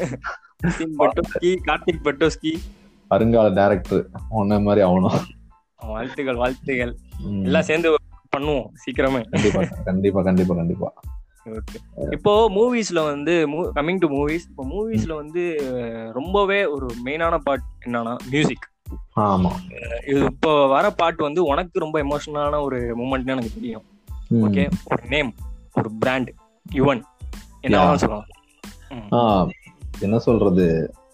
பசிம் பட்டோஸ்கி கார்த்திக் பட்டோஸ்கி வருங்கால டைரக்டர் உன்ன மாதிரி ஆகணும் வாழ்த்துகள் வாழ்த்துகள் ம். எல்லாம் சேர்ந்து பண்ணுவோம் சீக்கிரமே கண்டிப்பா கண்டிப்பா கண்டிப்பா கண்டிப்பா ஓகே இப்போ மூவிஸ்ல வந்து கம்மிங் டு மூவிஸ் இப்போ மூவிஸ்ல வந்து அஹ், ரொம்பவே ஒரு மெயினான பார்ட் என்னன்னா மியூசிக் ஆமா இது இப்போ வர பாட்டு வந்து உனக்கு ரொம்ப எமோஷனலான ஒரு மூமெண்ட்னு எனக்கு தெரியும் ம். ஓகே ஒரு நேம் ஒரு பிராண்ட் யுவன் என்ன Yeah. வேணாலும் சொல்லலாம் ம். ஆஹ் என்ன சொல்றது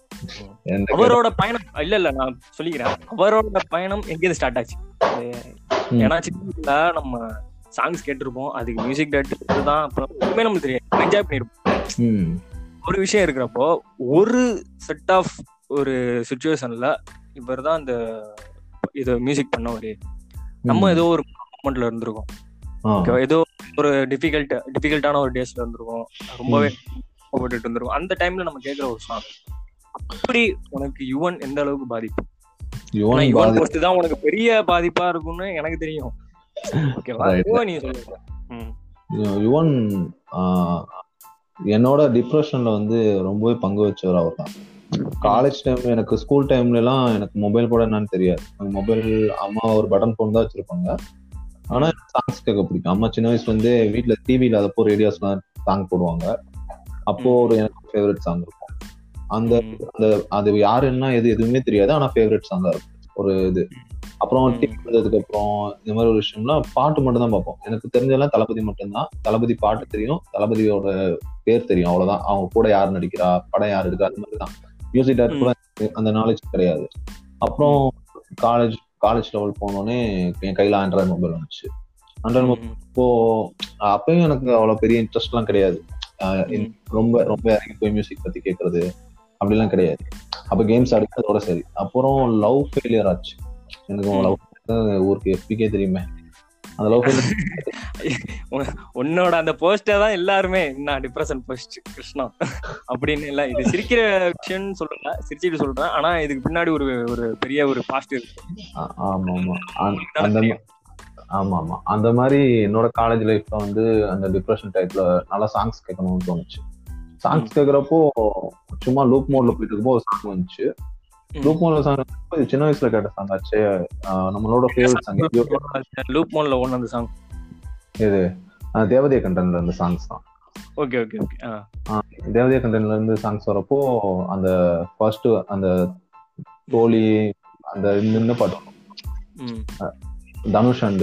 என்ன அவரோட பயணம் இல்ல இல்ல நான் சொல்லிக்கிறேன் அவரோட பயணம் எங்கேருந்து ஸ்டார்ட் ஆச்சு அது ம். ஏன்னா சின்ன வயசுல நம்ம சாங்ஸ் கேட்டிருப்போம் அதுக்கு மியூசிக் டேரக்டர் தான் அப்புறம் எதுவுமே நமக்கு தெரியும் என்ஜாய் பண்ணிருப்போம் ம். ஒரு விஷயம் இருக்கிறப்போ ஒரு செட் ஆஃப் ஒரு சுச்சுவேஷன்ல இவர் தான் அந்த இது மியூசிக் பண்ணவரு நம்ம ம். ஏதோ ஒரு மூமெண்ட்ல இருந்திருக்கோம் ஆ. ஓகேவா ஏதோ ஒரு டிஃபிகல்ட் டிஃபிகல்ட்டான ஒரு டேஸ்ல இருந்திருக்கோம் ரொம்பவே போட்டுட்டு இருந்திருக்கும் அந்த டைம்ல நம்ம கேட்கிற ஒரு சாங் அப்படி உனக்கு யுவன் எந்த அளவுக்கு பாதிப்பு யுவன் ஆனா யுவன் பாதி- போஸ்ட் தான் உனக்கு பெரிய பாதிப்பா இருக்கும்னு எனக்கு தெரியும் ஓகேவா Right. யுவன் நீ சொல்லுங்க ம். யு- யுவன் ஆஹ், என்னோட டிப்ரெஷன்ல வந்து ரொம்பவே பங்கு வச்சவர் அவர் தான் காலேஜ் டைம் எனக்கு ஸ்கூல் டைம்ல எல்லாம் எனக்கு மொபைல் கூட என்னன்னு தெரியாது மொபைல் அம்மா ஒரு பட்டன் போன் தான் வச்சிருப்பாங்க ஆனா சாங்ஸ் கேட்க பிடிக்கும் அம்மா சின்ன வயசுல இருந்தே வீட்டுல டிவி இல்லாதப்போ ரேடியோஸ்லாம் சாங் போடுவாங்க அப்போ ஒரு எனக்கு ஃபேவரட் சாங் இருக்கும் அந்த ம். அந்த அது யாரு என்ன எது எதுவுமே தெரியாது ஆனா ஃபேவரட் சாங்கா இருக்கும் ஒரு இது அப்புறம் ம். டிவி வந்ததுக்கு அப்புறம் இந்த மாதிரி ஒரு விஷயம்லாம் பாட்டு மட்டும் தான் பார்ப்போம் எனக்கு தெரிஞ்சதெல்லாம் தளபதி மட்டும்தான் தளபதி பாட்டு தெரியும் தளபதியோட பேர் தெரியும் அவ்வளவுதான் அவங்க கூட யார் நடிக்கிறா படம் யார் எடுக்கிறா அது மாதிரி தான் மியூசிக் டேரக்டர் கூட எனக்கு அந்த நாலேஜ் கிடையாது அப்புறம் காலேஜ் காலேஜ் லெவல் போனோடனே என் கையில ஆண்ட்ராய்டு மொபைல் வந்துச்சு ஆண்ட்ராய்டு மொபைல் ம். இப்போ அப்பயும் எனக்கு அவ்வளவு பெரிய இன்ட்ரெஸ்ட் எல்லாம் கிடையாது ஆஹ் ம். ரொம்ப ரொம்ப இறங்கி போய் மியூசிக் பத்தி கேட்கறது அப்படிலாம் கிடையாது அப்ப கேம்ஸ் அடிக்கிறதோட சரி அப்புறம் லவ் ஃபெயிலியர் ஆச்சு எனக்கு ம். லவ் ஊருக்கு எப்பிக்கே தெரியுமே அந்த லவ் ஃபெயிலியர் உன்னோட அந்த போஸ்டர் தான் எல்லாருமே என்ன டிப்ரெஷன் போஸ்ட் கிருஷ்ணா அப்படின்னு இல்ல இது சிரிக்கிற விஷயம்னு சொல்லல சிரிச்சிட்டு சொல்றேன் ஆனா இதுக்கு பின்னாடி ஒரு ஒரு பெரிய ஒரு பாஸ்ட் இருக்கு ஆமா ஆமா அந்த- அந்த ஆமா ஆமா அந்த மாதிரி என்னோட காலேஜ் லைஃப்ல வந்து அந்த டிப்ரெஷன் டைப்ல நல்லா சாங்ஸ் கேட்கணும்னு தோணுச்சு சாங்ஸ் கேட்கறப்போ சும்மா லூப் மோட்ல போயிட்டு இருக்கும்போது ஒரு சாங் வந்துச்சு ம். லூப் மோட்ல சாங் சின்ன வயசுல கேட்ட சாங் ஆச்சு ஆஹ் நம்மளோட ஃபேவரட் சாங் லூப் மோன்ல ஒன்னு அந்த சாங் இது ஆஹ் தேவதைய கண்டன்ல இருந்த சாங்ஸ் தான் ஓகே ஓகே ஓகே ஆ தேவதைய கண்டன்ல இருந்து சாங்ஸ் வரப்போ அந்த ஃபர்ஸ்ட் அந்த தோழி அந்த நின்ன பாட்டு வரும். ம் தனுஷ் அண்ட்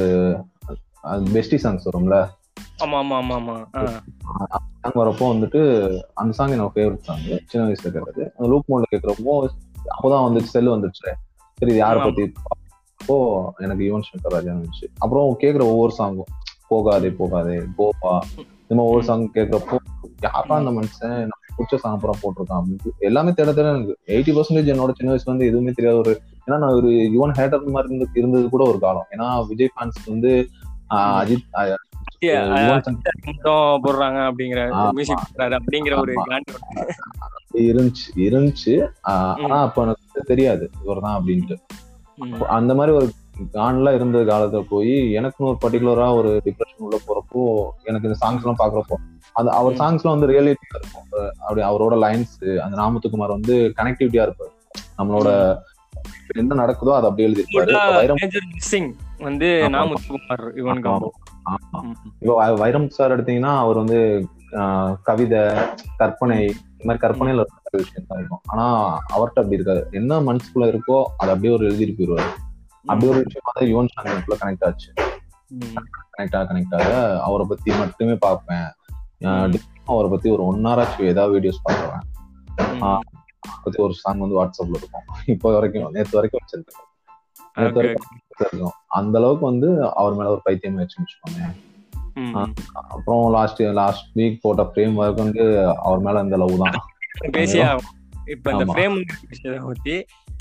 பெஸ்டி சாங்ஸ் வரும்ல ஆமா ஆமா ஆமா ஆமா ஆ சாங் வரப்போ வந்துட்டு அந்த சாங் என்னோட ஃபேவரட் சாங் சின்ன வயசுல கேட்டது அந்த லூப் மோட்ல கேட்கறப்போ அப்போதான் வந்துச்சு செல் வந்துச்சு சரி இது யாரை ஆமா. பத்தி அப்போ எனக்கு யுவன் சங்கர் ராஜா இருந்துச்சு அப்புறம் கேட்குற ஒவ்வொரு சாங்கும் போகாதே போகாதே கோபா இந்த மாதிரி ஒவ்வொரு சாங் கேட்கறப்போ யாரா அந்த மனுஷன் எனக்கு பிடிச்ச சாங் அப்புறம் போட்டிருக்கான் அப்படின்ட்டு எல்லாமே தேட தேட எனக்கு எயிட்டி பர்சன்டேஜ் என்னோட சின்ன வயசுல வந்து எதுவுமே தெரியாத ஒரு ஏன்னா நான் ஒரு யுவன் ஹேட்டர் மாதிரி இருந்து இருந்தது கூட ஒரு காலம் ஏன்னா விஜய் ஃபேன்ஸ்க்கு வந்து ஆஹ், அஜித் ஆஹ், யுவன் சங்கர் மட்டும் போடுறாங்க அப்படிங்கிற ஆமா. மியூசிக் போடுறாரு அப்படிங்கிற ஒரு ஆமா. காண்டி இருந்துச்சு இருந்துச்சு ஆஹ், ம். ஆனா அப்ப எனக்கு தெரியாது இவர் தான் அப்படின்ட்டு ம். அந்த மாதிரி ஒரு கான்ல இருந்த காலத்துல போய் எனக்குன்னு ஒரு பர்டிகுலரா ஒரு டிப்ரெஷன் உள்ள போறப்போ எனக்கு இந்த சாங்ஸ் எல்லாம் பாக்குறப்போ அந்த அவர் ம். சாங்ஸ்ல வந்து ரியாலிட்டியா இருக்கும் அஹ் அப்படி அவரோட லைன்ஸ் அந்த நாமத்துக்குமார் வந்து கனெக்டிவிட்டியா இருப்பாரு நம்மளோட இப்ப என்ன நடக்குதோ அதை அப்படியே எழுதிருப்பாரு இப்ப வைரம் மேஜர் மிஸ்ஸிங் வந்து ஆமா. நாமுத்துக்குமார் யுவன் காம்போ ஆமா. ம். இப்போ வ- வைரம் சார் எடுத்தீங்கன்னா அவர் வந்து ஆஹ், கவிதை கற்பனை இந்த மாதிரி கற்பனையில இருக்கிற விஷயம் தான் இருக்கும் ஆனா அவர்கிட்ட அப்படி இருக்காது என்ன மனசுக்குள்ள இருக்கோ அதை அப்படியே ஒரு எழுதிட்டு போயிடுவாரு அப்படி ஒரு விஷயம் வந்து யுவன் சாங்குக்குள்ள கனெக்ட் ஆச்சு ம். கனெக்ட் ஆக கனெக்ட் ஆக அவரை பத்தி மட்டுமே பார்ப்பேன் ஆஹ் ம். daily ஒரு பத்தி ஒரு ஒன் ஹவர் ஆச்சு ஏதாவது வீடியோஸ் பார்க்குறேன் ம். ஆ. பத்தி ஒரு சாங் வந்து வாட்ஸ்அப்ல இருக்கும் இப்போ வரைக்கும் நேத்து வரைக்கும் வச்சிருக்கேன் நேத்து Okay, வரைக்கும் இருக்கும் அந்த அளவுக்கு வந்து அவர் மேல ஒரு பைத்தியம் வச்சு வச்சுக்கோங்க ம். ஆ. அப்புறம் லாஸ்ட் லாஸ்ட் வீக் போட்ட ஃப்ரேம் ஒர்க் வந்து அவர் மேல அந்த லவ் தான் பேசியே ஆகும். இப்ப இந்த ஆமா. ஃப்ரேம் விஷயத்தை பத்தி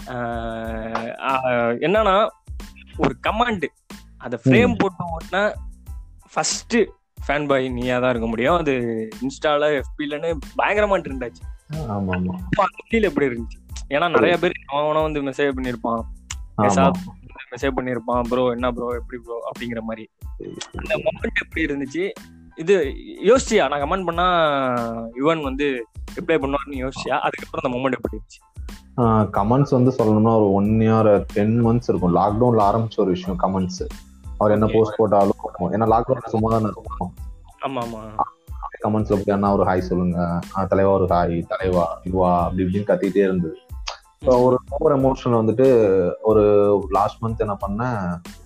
ஆஹ், ஆஹ், என்னன்னா ஒரு கமாண்ட் அந்த ஃப்ரேம் போட்டு ஓட்டினா ஃபர்ஸ்ட் ஃபேன் பாய் நீயா தான் இருக்க முடியும் அது இன்ஸ்டால எஃபிலன்னு பயங்கரமா ட்ரெண்ட் ஆச்சு ஆமா ஆமா அப்ப அந்த ஃபீல் எப்படி இருந்துச்சு ஏன்னா நிறைய பேர் அவன வந்து மெசேஜ் பண்ணிருப்பான் ஆமா மெசேஜ் பண்ணிருப்பான் ப்ரோ என்ன ப்ரோ எப்படி ப்ரோ அப்படிங்கிற மாதிரி அந்த மொமெண்ட் எப்படி இருந்துச்சு இது யோசிச்சியா நான் கமெண்ட் பண்ணா யுவன் வந்து ரிப்ளை பண்ணுவார்னு யோசிச்சியா அதுக்கப்புறம் அந்த மொமெண்ட் எப்படி இருந்துச்சு கமெண்ட்ஸ் வந்து சொல்லணும்னா ஒரு ஒன் இயர் டென் மந்த்ஸ் இருக்கும் லாக்டவுன்ல ஆரம்பிச்ச ஒரு விஷயம் கமெண்ட்ஸ் அவர் என்ன Okay. போஸ்ட் போட்டாலும் ஏன்னா லாக்டவுன் சும்மா தானே இருக்கும் ஆமா ஆமா கமெண்ட்ஸ்ல போய் அண்ணா ஒரு ஹாய் சொல்லுங்க ஆ, தலைவா ஒரு ஹாய் தலைவா இதுவா அப்படி இப்படின்னு கத்திட்டே இருந்தது இப்போ ஒரு ஓவர் எமோஷன் வந்துட்டு ஒரு லாஸ்ட் மந்த் என்ன பண்ணேன்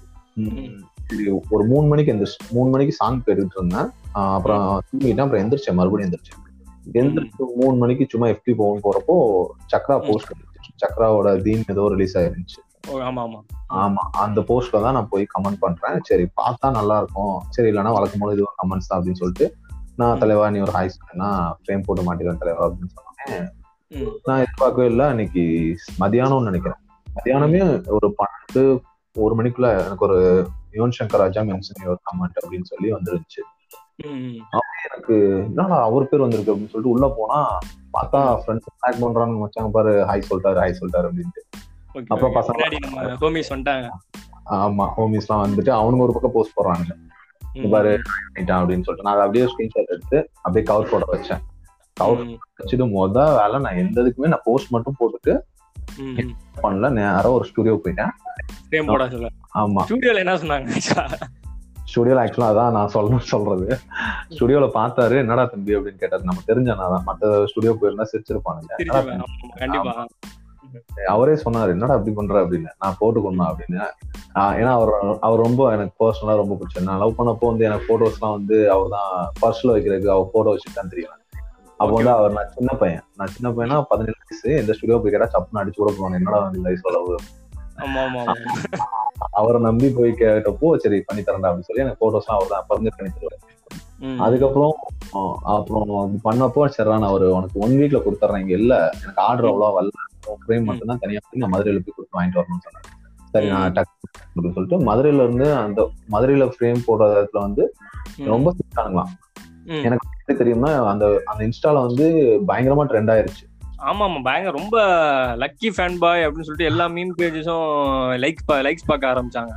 ம், இது ஒரு மூணு மணிக்கு எந்திரிச்சு மூணு மணிக்கு சாங் கேட்டுட்டு இருந்தேன் ஆ, அப்புறம் தூங்கிட்டேன் அப்புறம் எந்திரிச்சேன் மறுபடியும் எந்திரிச்சேன் எந்திரிச்சு மூணு மணிக்கு சும்மா எஃப்டி போகும் போறப்போ சக்ரா போஸ்ட் சக்ராவோட தீம் ஏதோ ரிலீஸ் ஆயிருந்துச்சு ஓ, ஆமா ஆமா ஆமா அந்த போஸ்ட்ல தான் நான் போய் கமெண்ட் பண்றேன் சரி பார்த்தா நல்லா இருக்கும் சரி இல்லைன்னா வழக்கம் போது இது ஒரு கமெண்ட்ஸ் தான் அப்படின்னு சொல்லிட்டு நான் தலைவா நீ ஒரு ஹாய் சொன்னா ஃப்ரேம் போட்டு மாட்டிக்கிறேன் தலைவா அப்படின்னு சொன்னேன் ம், நான் எதிர்பார்க்கவே இல்லை அன்னைக்கு மதியானம்னு நினைக்கிறேன் மதியானமே ஒரு பன்னெண்டு ஒரு மணிக்குள்ள எனக்கு ஒரு யுவன் சங்கர் ராஜா மென்ஷன் ஒரு கமெண்ட் அப்படின்னு சொல்லி வந்துருந்துச்சு ம், எனக்கு என்னடா அவர் பேர் வந்திருக்கு அப்படின்னு சொல்லிட்டு உள்ள போனா பார்த்தா ஃப்ரெண்ட்ஸ் பேக் பண்றான்னு வச்சாங்க பாரு ஹாய் சொல்லிட்டாரு ஹாய் சொல்லிட்டாரு அப்படின்ட்டு okay, அப்புறம் okay. பசங்க- பின்னாடி நம்ம ஹோமிஸ் வந்துட்டாங்க ஆமா ஹோமிஸ் எல்லாம் வந்துட்டு அவனுங்க ஒரு பக்கம் போஸ்ட் போடுறாங்க ம், இந்த பாரு பண்ணிட்டான் அப்படின்னு சொல்லிட்டு நான் அதை அப்படியே ஸ்கிரீன்ஷாட் எடுத்து அப்படியே கவர் போட வச்சேன் கவர் ம், வச்சுட்டு முத வேலை நான் எந்த இதுக்குமே நான் போஸ்ட் மட்டும் போட்டுட்டு ம், ம். பண்ணல நேரம் ஒரு ஸ்டுடியோ போயிட்டேன் frame போட சொல்ல ஆமா ஸ்டூடியோல என்ன சொன்னாங்க ஸ்டுடியோல ஆக்சுவலா அதான் நான் சொல்ல சொல்றது ஸ்டுடியோல பார்த்தாரு என்னடா தம்பி அப்படின்னு கேட்டாரு நம்ம தெரிஞ்சனா தான் மத்த ஸ்டுடியோ போயிருந்தா சிரிச்சிருப்பானுங்க என்னடா திருப்பி ஆமா, கண்டிப்பா தம்பி? அவரே சொன்னாரு என்னடா அப்படி பண்ற அப்படின்னு நான் போட்டுக்கணும் அப்படின்னு ஆஹ் ஏன்னா அவர் அவர் ரொம்ப எனக்கு பர்சனலா ரொம்ப பிடிச்சது நான் லவ் பண்ணப்போ வந்து எனக்கு போட்டோஸ் எல்லாம் வந்து அவர் தான் பர்ஸ்ல வைக்கிறதுக்கு அவர் போட்டோ வச்சுட்டான்னு தெரியும் அப்போ வந்து அவர் நான் சின்ன பையன் நான் சின்ன பையனா பதினேழு வயசு எந்த ஸ்டுடியோ போய் கேட்டா சப்புன்னு அடிச்சு கூட போவாங்க என்னடா இந்த வயசு அளவு ஆமா ஆமா ஆமா அவரை நம்பி போய் கேட்டப்போ சரி பண்ணி தரேன்டா அப்படின்னு சொல்லி எனக்கு போட்டோஸ் அவர் தான் அப்ப இருந்து பண்ணி தருவாரு ம், அதுக்கப்புறம் ஆஹ் அப்புறம் இது பண்ணப்போ சரி நான் ஒரு உனக்கு ஒன் வீக்ல கொடுத்துறேன் இங்க இல்ல எனக்கு ஆர்டர் அவ்வளோ வரல ஃப்ரேம் மட்டும் தான் தனியா போய் நான் மதுரையில போய் கொடுத்து வாங்கிட்டு வரணும்னு சொன்னேன் சரி நான் டக்கு அப்படின்னு சொல்லிட்டு மதுரையில இருந்து அந்த மதுரையில ஃப்ரேம் போடுற இடத்துல வந்து ம், ரொம்ப சிக்கானுங்களாம் ம். எனக்கு எப்படி தெரியும்னா அந்த அந்த இன்ஸ்டால வந்து பயங்கரமா ட்ரெண்ட் ஆயிருச்சு ஆமா ஆமா பயங்கர ரொம்ப லக்கி ஃபேன் பாய் அப்படின்னு சொல்லிட்டு எல்லா மீம் பேஜஸும் லைக்ஸ் லைக்ஸ் பார்க்க ஆரம்பிச்சாங்க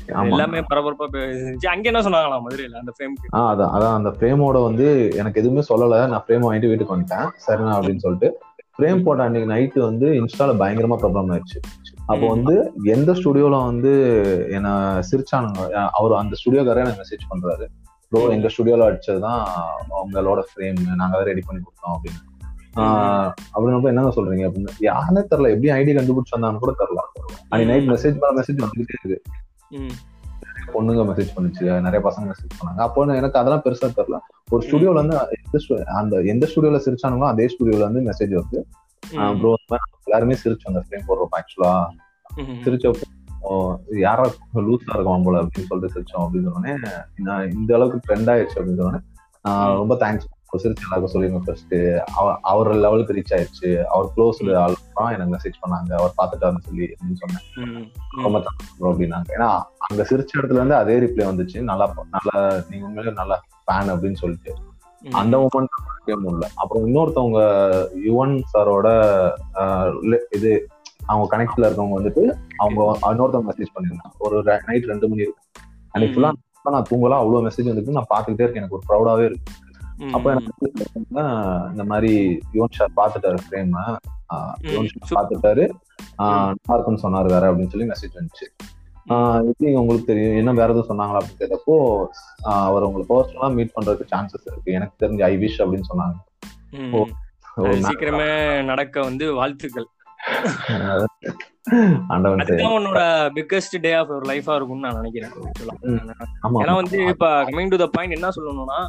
ஆமா எல்லாமே பரபரப்பா பேசிச்சு அங்க என்ன சொன்னாங்களா மதுரையில அந்த ஃப்ரேம்க்கு ஆஹ் அதான் அதான் அந்த ஃப்ரேமோட வந்து எனக்கு எதுவுமே சொல்லல நான் ஃப்ரேம் வாங்கிட்டு வீட்டுக்கு வந்துட்டேன் சரிண்ணா அப்படின்னு சொல்லிட்டு ஃப்ரேம் போட்ட அன்னைக்கு நைட்டு வந்து இன்ஸ்டால பயங்கரமா ப்ராப்ளம் ஆயிடுச்சு அப்போ ம். வந்து எந்த ஸ்டுடியோல வந்து என்ன சிரிச்சானுங்க அஹ் அவர் அந்த ஸ்டுடியோக்காரே எனக்கு மெசேஜ் பண்றாரு ப்ரோ ம். எங்க ஸ்டுடியோல அடிச்சதுதான் உங்களோட ஃப்ரேம் நாங்க அதை ரெடி பண்ணி கொடுத்தோம் அப்படின்னு ஆஹ் அப்படின்னு என்னங்க சொல்றீங்க அப்படின்னு யாருன்னே தெரியல எப்படி ஐடி கண்டுபிடிச்சு வந்தான்னு கூட தெரியல அன்னைக்கு நைட் மெசேஜ் மேல மெசேஜ் வந்துகிட்டே இருக்கு ம். பொண்ணுங்க மெசேஜ் பண்ணுச்சு நிறைய பசங்க மெசேஜ் பண்ணாங்க அப்போ எனக்கு அதெல்லாம் பெருசா தெரியல ஒரு ஸ்டுடியோல வந்து எந்த stu- அந்த எந்த ஸ்டுடியோல சிரிச்சானுங்களோ அதே ஸ்டுடியோல இருந்து மெசேஜ் வருது ம். ப்ரோ எல்லாருமே சிரிச்சோம் அந்த ஃப்ரேம் போடுறோம் ஆக்சுவலா ம். சிரிச்சப்போ ஓ, இது யாரா லூஸா இருக்கலாம் போல அப்படின்னு சொல்லிட்டு சிரிச்சோம் அப்படின்னு சொன்னோடனே நான் இந்த அளவுக்கு ட்ரெண்ட் ஆயிடுச்சு அப்படின்னு சொன்னோடனே ஆஹ் ரொம்ப தேங்க்ஸ் சிரிச்சு எல்லாருக்கும் சொல்லிருங்க ஃபர்ஸ்ட் அவர் லெவலுக்கு ரீச் ஆயிடுச்சு அவர் க்ளோஸ் ஆள் தான் எனக்கு மெசேஜ் பண்ணாங்க அவர் பார்த்துட்டாருன்னு சொல்லி அப்படின்னு சொன்னேன் ம். ரொம்ப தேங்க்ஸ் ப்ரோ அப்படின்னாங்க ஏன்னா அங்க சிரிச்ச இடத்துல இருந்து அதே ரிப்ளை வந்துச்சு நல்லா நல்லா நீங்க உண்மையிலே நல்லா ஃபேன் அப்படின்னு சொல்லிட்டு ம். அந்த மூமெண்ட் மறக்கவே முடியல அப்புறம் இன்னொருத்தவங்க யுவன் சாரோட இது அவங்க கனெக்ட்ல இருக்கவங்க வந்துட்டு அவங்க இன்னொருத்தவங்க மெசேஜ் பண்ணிருந்தாங்க ஒரு நைட் ரெண்டு மணி இருக்கும் அன்னைக்கு ஃபுல்லா நான் தூங்கலாம் அவ்வளவு மெசேஜ் வந்துருக்கு நான் பாத்துக்கிட்டே இருக்கேன் எனக்கு ஒரு ப்ரௌடாவே இருக்கு ம். அப்ப எனக்கு வந்து பாத்தீங்கன்னா, இந்த மாதிரி யுவன் சார் பாத்துட்டாரு ஃப்ரேம் யுவன் ம். சார் பாத்துட்டாரு ஆஹ் நல்லா இருக்குன்னு சொன்னாரு வேற அப்படின்னு சொல்லி மெசேஜ் வந்துச்சு ஆஹ் எப்படி உங்களுக்கு தெரியும் என்ன வேற எதுவும் சொன்னாங்களா அப்படின்னு கேட்டப்போ ஆஹ் அவர் உங்களை பர்சனலா மீட் பண்றதுக்கு சான்சஸ் இருக்கு எனக்கு தெரிஞ்ச ஐ விஷ் அப்படின்னு சொன்னாங்க ம். ஓ. அது ஒரு சீக்கிரமே நடக்க வந்து வாழ்த்துக்கள் ஆண்டவன் தெரியும். அதுதான் உன்னோட பிக்கஸ்ட் டே ஆஃப் ஒரு லைஃபா இருக்கும்னு நான் நினைக்கிறேன் actually. ஆமா ஏன்னா வந்து இப்ப கமிங் டு த பாயிண்ட் என்ன சொல்லணும்னா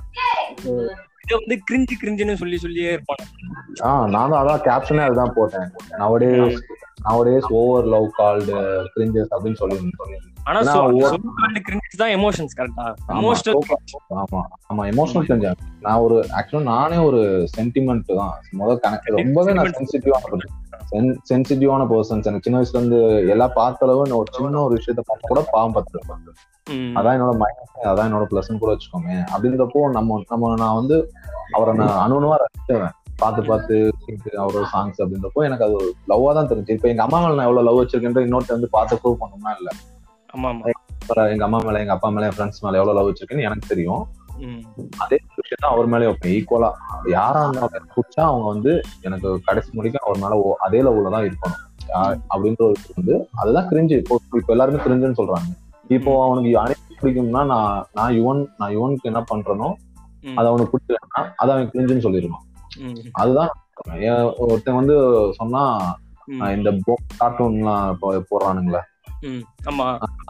இதை வந்து கிரிஞ்சு கிரிஞ்சுன்னு சொல்லி சொல்லியே இருப்பாங்க ஆஹ் நானும் அதான் கேப்ஷனே அதுதான் போட்டேன் nowadays nowadays over love called cringes அப்படின்னு சொல்லி சொல்லியிருந்தேன் ஆனா ஏன்னா so- ஒவ்வொரு- so-called cringe தான் எமோஷன்ஸ் கரெக்டா ஆமா, எமோஷனல் ஆமா ஆமா எமோஷனல் தெரிஞ்சேன் நான் ஒரு ஆக்சுவலா நானே ஒரு சென்டிமெண்ட் தான் முதல் கனெக்ட் ரொம்பவே நான் சென்சிட்டிவான சென்சிட்டிவான பர்சன்ஸ் எனக்கு சின்ன வயசுல இருந்து எல்லாம் பார்த்த அளவு நான் ஒரு சின்ன ஒரு விஷயத்த பார்த்தா கூட பாவம் பார்த்துருப்பேன் அதான் என்னோட மைனஸ் அதான் என்னோட பிளஸ் கூட வச்சுக்கோங்க அப்படின்றப்போ நம்ம நம்ம நான் வந்து அவரை நான் அணுவா ரசிச்சவன் பார்த்து பார்த்து கேட்டு அவரோட சாங்ஸ் அப்படின்றப்போ எனக்கு அது லவ்வா தான் தெரிஞ்சு இப்ப எங்க அம்மா மேல நான் எவ்வளவு லவ் வச்சிருக்கேன் இன்னொருத்த வந்து பார்த்து ப்ரூவ் பண்ணணும்னா இல்ல ஆமா ஆமா அப்புறம் எங்க அம்மா மேல எங்க அப்பா மேல என் ஃப்ரெண்ட்ஸ் மேல எவ்வளவு லவ் வச்சிருக்கேன்னு எனக்கு தெரியும் ம். அதே விஷயம் தான் அவர் மேலே வைப்பேன் ஈக்குவலா யாரா இருந்தாலும் எனக்கு பிடிச்சா அவங்க வந்து எனக்கு கடைசி முடிக்க அவர் மேல ஓ- அதே லெவல்ல தான் இருக்கணும் யா- அப்படின்ற ஒரு இது வந்து அதுதான் கிரிஞ்சு இப்போ இப்போ எல்லாருமே கிரிஞ்சுன்னு சொல்றாங்க இப்போ அவனுக்கு அனைத்து பிடிக்கும்னா நான் நான் யுவன் நான் யுவனுக்கு என்ன பண்றேனோ ம். அது அவனுக்கு பிடிக்கலன்னா அது அவன் கிரிஞ்சுன்னு சொல்லிருக்கான் ம். அதுதான் ஏன் ஒருத்தன் வந்து சொன்னா ம். ஆஹ் இந்த கார்ட்டூன்லாம் இப்போ போடுறானுங்களே ம். ஆமா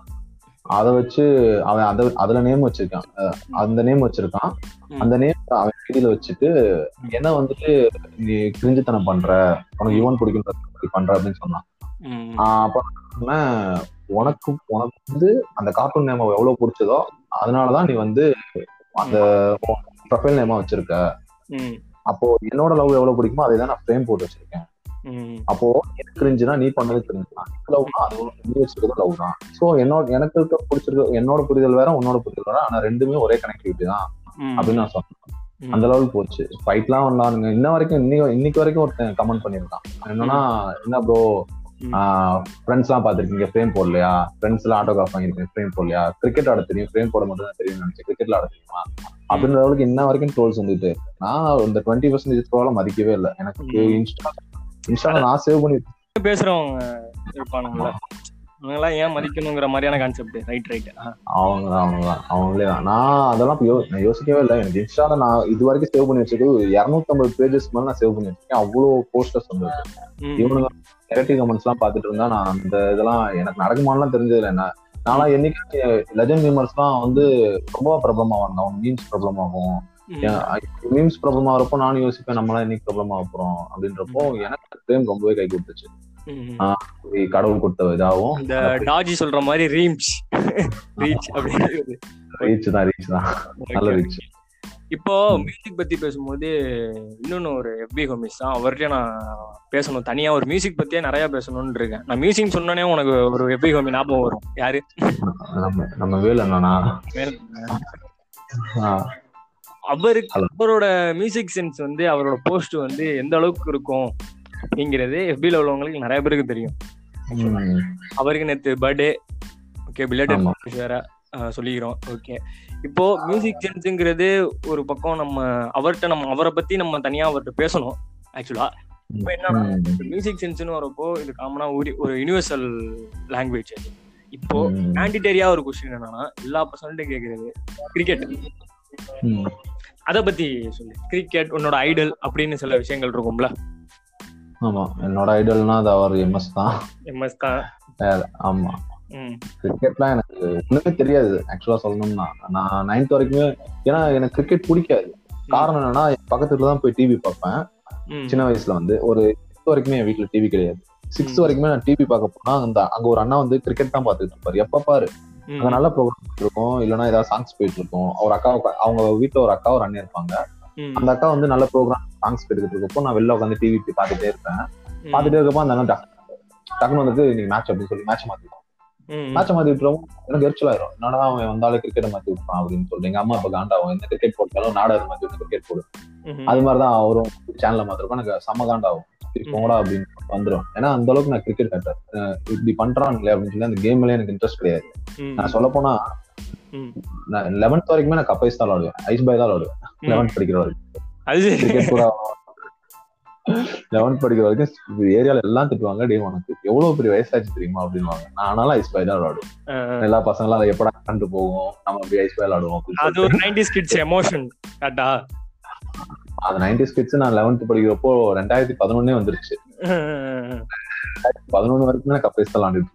அதை வச்சு அவன் அத அதுல நேம் வச்சிருக்கான் அஹ் அந்த நேம் வச்சிருக்கான் ம். அந்த நேம் அவன் ஐடியில வச்சுட்டு என்ன வந்துட்டு நீ கிரிஞ்சுத்தனம் பண்ற உனக்கு யுவன் பிடிக்கும் பண்ற அப்படின்னு சொன்னான் ம். ஆஹ் அப்ப நான் சொன்னேன், உனக்கு உனக்கு வந்து அந்த கார்ட்டூன் நேம் எவ்வளவு பிடிச்சதோ அதனாலதான் நீ வந்து அந்த ப்ரொஃபைல் நேமா வச்சிருக்க ம். அப்போ என்னோட லவ் எவ்வளவு பிடிக்குமோ அதை தான் நான் ஃப்ரேம் போட்டு வச்சிருக்கேன் ம். அப்போ எனக்கு கிரிஞ்சுனா நீ பண்ணது கிரிஞ்சு தான் லவ்னா அது உனக்கு நீ வச்சிருக்கிறது லவ் தான் சோ என்னோட எனக்கு இருக்க பிடிச்சிருக்க என்னோட புரிதல் வேற உன்னோட புரிதல் வேற ஆனா ரெண்டுமே ஒரே கனெக்டிவிட்டி தான் ம். அப்படின்னு நான் சொன்னேன் ம். அந்த லெவல் போச்சு ஃபைட்லாம் பண்ணலானுங்க இன்ன வரைக்கும் இன்னைக்கு இன்னைக்கு வரைக்கும் ஒருத்தன் கமெண்ட் பண்ணியிருக்கான் என்னன்னா என்ன ப்ரோ ம். ஃப்ரெண்ட்ஸ் எல்லாம் பாத்திருக்கீங்க ஃப்ரேம் போடலையா ஃப்ரெண்ட்ஸ் எல்லாம் ஆட்டோகிராஃப் வாங்கியிருக்கேன் ஃப்ரேம் போடலையா கிரிக்கெட் ஆட தெரியும் ஃப்ரேம் போட மட்டும் தான் தெரியும் நினைச்சு கிரிக்கெட்ல ஆட தெரியுமா அப்படின்ற அளவுக்கு இன்ன வரைக்கும் ட்ரோல்ஸ் வந்துட்டு நான் இந்த டுவெண்ட்டி பர்சன்டேஜ் ட்ரோல மதிக்கவே இல்லை எனக்கு ம். இன்ஸ்டா இன்ஸ்டால நான் சேவ் பண்ணி பேசுறவங்க இருப்பானுங்களா அவங்கெல்லாம் ஏன் மதிக்கணுங்கிற மாதிரியான கான்செப்ட் ரைட் ரைட் அவங்க தான் அவங்க தான் அவங்களே தான் நான் அதெல்லாம் யோ நான் யோசிக்கவே இல்லை எனக்கு இன்ஸ்டால நான் இது வரைக்கும் சேவ் பண்ணி வச்சிருக்கு இரநூத்தம்பது பேஜஸ் மேல நான் சேவ் பண்ணி வச்சிருக்கேன் அவ்வளோ போஸ்டர்ஸ் வந்து இவனுங்க நெகட்டிவ் கமெண்ட்ஸ் எல்லாம் பாத்துட்டு இருந்தா நான் அந்த இதெல்லாம் எனக்கு நடக்குமான்லாம் தெரிஞ்சதுல என்ன நான்லாம் என்னைக்கு லெஜண்ட் மீமர்ஸ் எல்லாம் வந்து ரொம்ப பிரபலமா வந்தோம் அவங்க மீம்ஸ் ப்ராப்ளம் ஆகும் மீம்ஸ் ப்ராப்ளம் ஆகிறப்போ நானும் யோசிப்பேன் நம்மளாம் என்னைக்கு ப்ராப்ளம் ஆக போறோம் அப்படின்றப்போ எனக்கு ஃப்ரேம் ரொம்பவே கை கொடுத்துச்சு இது கடவுள் கொடுத்த இதாகவும் இந்த டாஜி சொல்ற மாதிரி ரீம்ஸ் ரீச் அப்படிங்கிறது ரீச் தான் ரீச் தான் நல்ல ரீச் இப்போ மியூசிக் பத்தி பேசும்போது இன்னொன்னு ஒரு எஃபி ஹோமிஸ் தான் அவர்கிட்ட நான் பேசணும் தனியா ஒரு மியூசிக் பத்தியே நிறைய பேசணும்னு இருக்கேன் நான் மியூசிக் சொன்னோனே உனக்கு ஒரு எஃபி ஹோமி ஞாபகம் வரும் யாரு நம்ம நம்ம வேலை என்னன்னா அவருக்கு Hello. அவரோட மியூசிக் சென்ஸ் வந்து அவரோட போஸ்ட் வந்து எந்த அளவுக்கு இருக்கும் அப்படிங்கிறது எஃபில உள்ளவங்களுக்கு நிறைய பேருக்கு தெரியும் அவருக்கு நேத்து பர்த்டே ஓகே பில்லட் ஆமா. வேற அஹ், சொல்லிக்கிறோம் ஓகே இப்போ மியூசிக் சென்ஸுங்கிறது ஒரு பக்கம் நம்ம அவர்கிட்ட நம்ம அவரை பத்தி நம்ம தனியா அவர்கிட்ட பேசணும் ஆக்சுவலா இப்போ என்னன்னா ம். மியூசிக் சென்ஸ்னு வரப்போ இது காமனா ஒரு ஒரு யூனிவர்சல் லாங்குவேஜ் அது இப்போ ம். மேண்டிட்டரியா ஒரு கொஸ்டின் என்னன்னா எல்லா பர்சன்ட்டும் கேக்குறது கிரிக்கெட் ம். அத பத்தி சொல்லு கிரிக்கெட் உன்னோட ஐடல் அப்படின்னு சில விஷயங்கள் இருக்கும்ல ஆமா என்னோட ஐடல்னா அது அவர் எம்எஸ் தான் எம்எஸ் தான் ஆமா ம், கிரிக்கெட்லாம் எனக்கு ஒண்ணுமே தெரியாது ஆக்சுவலா சொல்லணும்னா நான் நைன்த் வரைக்குமே ஏன்னா எனக்கு கிரிக்கெட் பிடிக்காது காரணம் என்னன்னா என் பக்கத்துல தான் போய் டிவி பார்ப்பேன் ம், சின்ன வயசுல வந்து ஒரு சிக்ஸ்த் வரைக்குமே என் வீட்டுல டிவி கிடையாது சிக்ஸ்த் ம். வரைக்குமே நான் டிவி பார்க்க போனா அந்த அங்க ஒரு அண்ணா வந்து கிரிக்கெட் தான் பார்த்துட்டு இருப்பாரு எப்ப பாரு ம், அங்க நல்ல ப்ரோக்ராம் இருக்கும் இல்லைன்னா ஏதாவது சாங்ஸ் போயிட்டு இருக்கும் ஒரு அக்கா உக்கா- அவங்க வீட்டுல ஒரு அக்கா ஒரு அண்ணன் இருப்பாங்க ம், அந்த அக்கா வந்து நல்ல ப்ரோக்ராம் சாங்ஸ் போயிட்டு இருக்கப்போ நான் வெளில உட்காந்து டிவி பார்த்துட்டே இருப்பேன் ம், பார்த்துட்டே இருக்கப்போ அந்த அண்ணன் டக்கு டக்குன்னு வந்துட்டு நீங்க மேட்ச் அப்படின்னு சொல்லி மேட்ச் மாத்திட்டோம் ம், மேட்சை மாத்தி விட்டுறவும் எனக்கு எரிச்சலாயிரும் என்னடா அவன் வந்தாலே கிரிக்கெட்டை மாத்தி விட்டுறான் அப்படின்னு சொல்லிட்டு எங்க அம்மா இப்ப காண்டாவும் எந்த கிரிக்கெட் போட்டாலும் நாடகம் மாத்தி விட்டு கிரிக்கெட் போடு ம், அது மாதிரிதான் அவரும் சேனல்ல மாத்திருப்போம் எனக்கு செம்ம காண்டாகும் சரி, போங்கடா அப்படின்னு வந்துரும் ஏன்னா அந்த அளவுக்கு நான் கிரிக்கெட் கட்டேன் இப்படி பண்றாங்களே அப்படின்னு சொல்லி அந்த கேம்ல எனக்கு இன்ட்ரெஸ்ட் கிடையாது ம், நான் சொல்ல போனா ம், நான் லெவன்த் வரைக்குமே நான் கப்பைஸ் தான் விளாடுவேன் ஐஸ் பாய் தான் விளாடுவேன் ம். லெவன்த் படிக்கிற வரைக்கும் அது சரி கிரிக்கெட் கூட லெவன்த் படிக்கிற வரைக்கும் ஏரியால எல்லாம் திட்டுவாங்க டே உனக்கு எவ்வளவு பெரிய வயசாச்சு தெரியுமா அப்படின்வாங்க நான் ஆனாலும் ஐஸ் பாய் தான் விளாடுவேன் அஹ், எல்லா பசங்களும் அதை எப்படா கண்டு போகும் நம்ம அப்படி ஐஸ் பாய் விளாடுவோம் அப்படின்னு அது ஒரு நைன்டி கிட்ஸ் எமோஷன் கரெக்டா அது நைன்டி கிட்ஸ் நான் லெவன்த் படிக்கிறப்போ ரெண்டாயிரத்தி பதினொன்னே வந்துருச்சு பதினொன்னு வரைக்கும் நான் கப்பைஸ் தான் விளாண்டுட்டு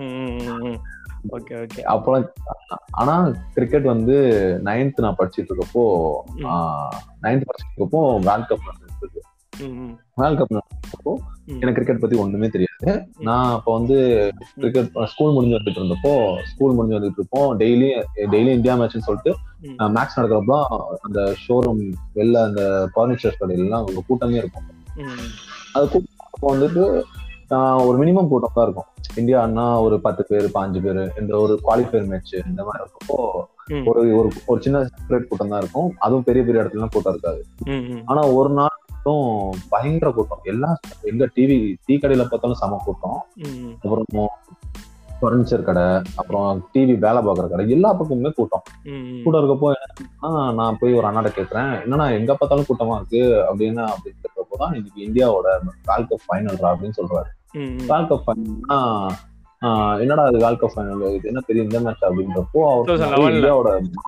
ஓகே ஓகே இருக்கேன். அப்புறம் ஆனா கிரிக்கெட் வந்து நைன்த் நான் படிச்சிட்டு இருக்கப்போ நைன்த் படிச்சிட்டு இருக்கப்போ வேர்ல்ட் கப் நடந்துருக்கு வேர்ல்ட் கப் நடந்தப்போ எனக்கு கிரிக்கெட் பத்தி ஒண்ணுமே தெரியாது நான் அப்ப வந்து கிரிக்கெட் ஸ்கூல் முடிஞ்சு வந்துட்டு இருந்தப்போ ஸ்கூல் முடிஞ்சு வந்துட்டு இருப்போம் டெய்லி டெய்லி இந்தியா மேட்ச்னு சொல்லிட்டு மேட்ச் நடக்கிறப்ப அந்த ஷோரூம் வெளில அந்த பர்னிச்சர் கடையிலாம் ஒரு கூட்டமே இருக்கும் அது கூட்டம் வந்துட்டு ஆஹ் ஒரு மினிமம் கூட்டம் தான் இருக்கும் இந்தியான்னா ஒரு பத்து பேர் பாஞ்சு பேர் இந்த ஒரு குவாலிஃபயர் மேட்ச் இந்த மாதிரி இருக்கப்போ ம். ஒரு ஒரு ஒரு சின்ன செப்பரேட் கூட்டம் தான் இருக்கும் அதுவும் பெரிய பெரிய இடத்துல கூட்டம் இருக்காது ஆனா ஒரு நாள் மட்டும் பயங்கர கூட்டம் எல்லாம் எங்க டிவி டீ கடையில பார்த்தாலும் செம கூட்டம் அப்புறம் ஃபர்னிச்சர் கடை அப்புறம் டிவி வேலை பார்க்குற கடை எல்லா பக்கமுமே கூட்டம் கூட்டம் இருக்கப்போ என்னன்னா நான் போய் ஒரு அண்ணாட்ட கேட்கறேன் என்னன்னா எங்க பார்த்தாலும் கூட்டமா இருக்கு அப்படின்னு அப்படின்னு கேட்கறப்போ தான் இன்னைக்கு இந்தியாவோட வேர்ல்ட் கப் ஃபைனல்ரா அப்படின்னு சொல்றாரு வேர்ல்ட் கப் ஃபைனல்னா என்னடா அது வேர்ல்ட் கப் ஃபைனல் இது என்ன பெரிய இந்த மேட்ச் அப்படின்றப்போ அவர் 2011 சொன்னாரு, இந்தியாவோட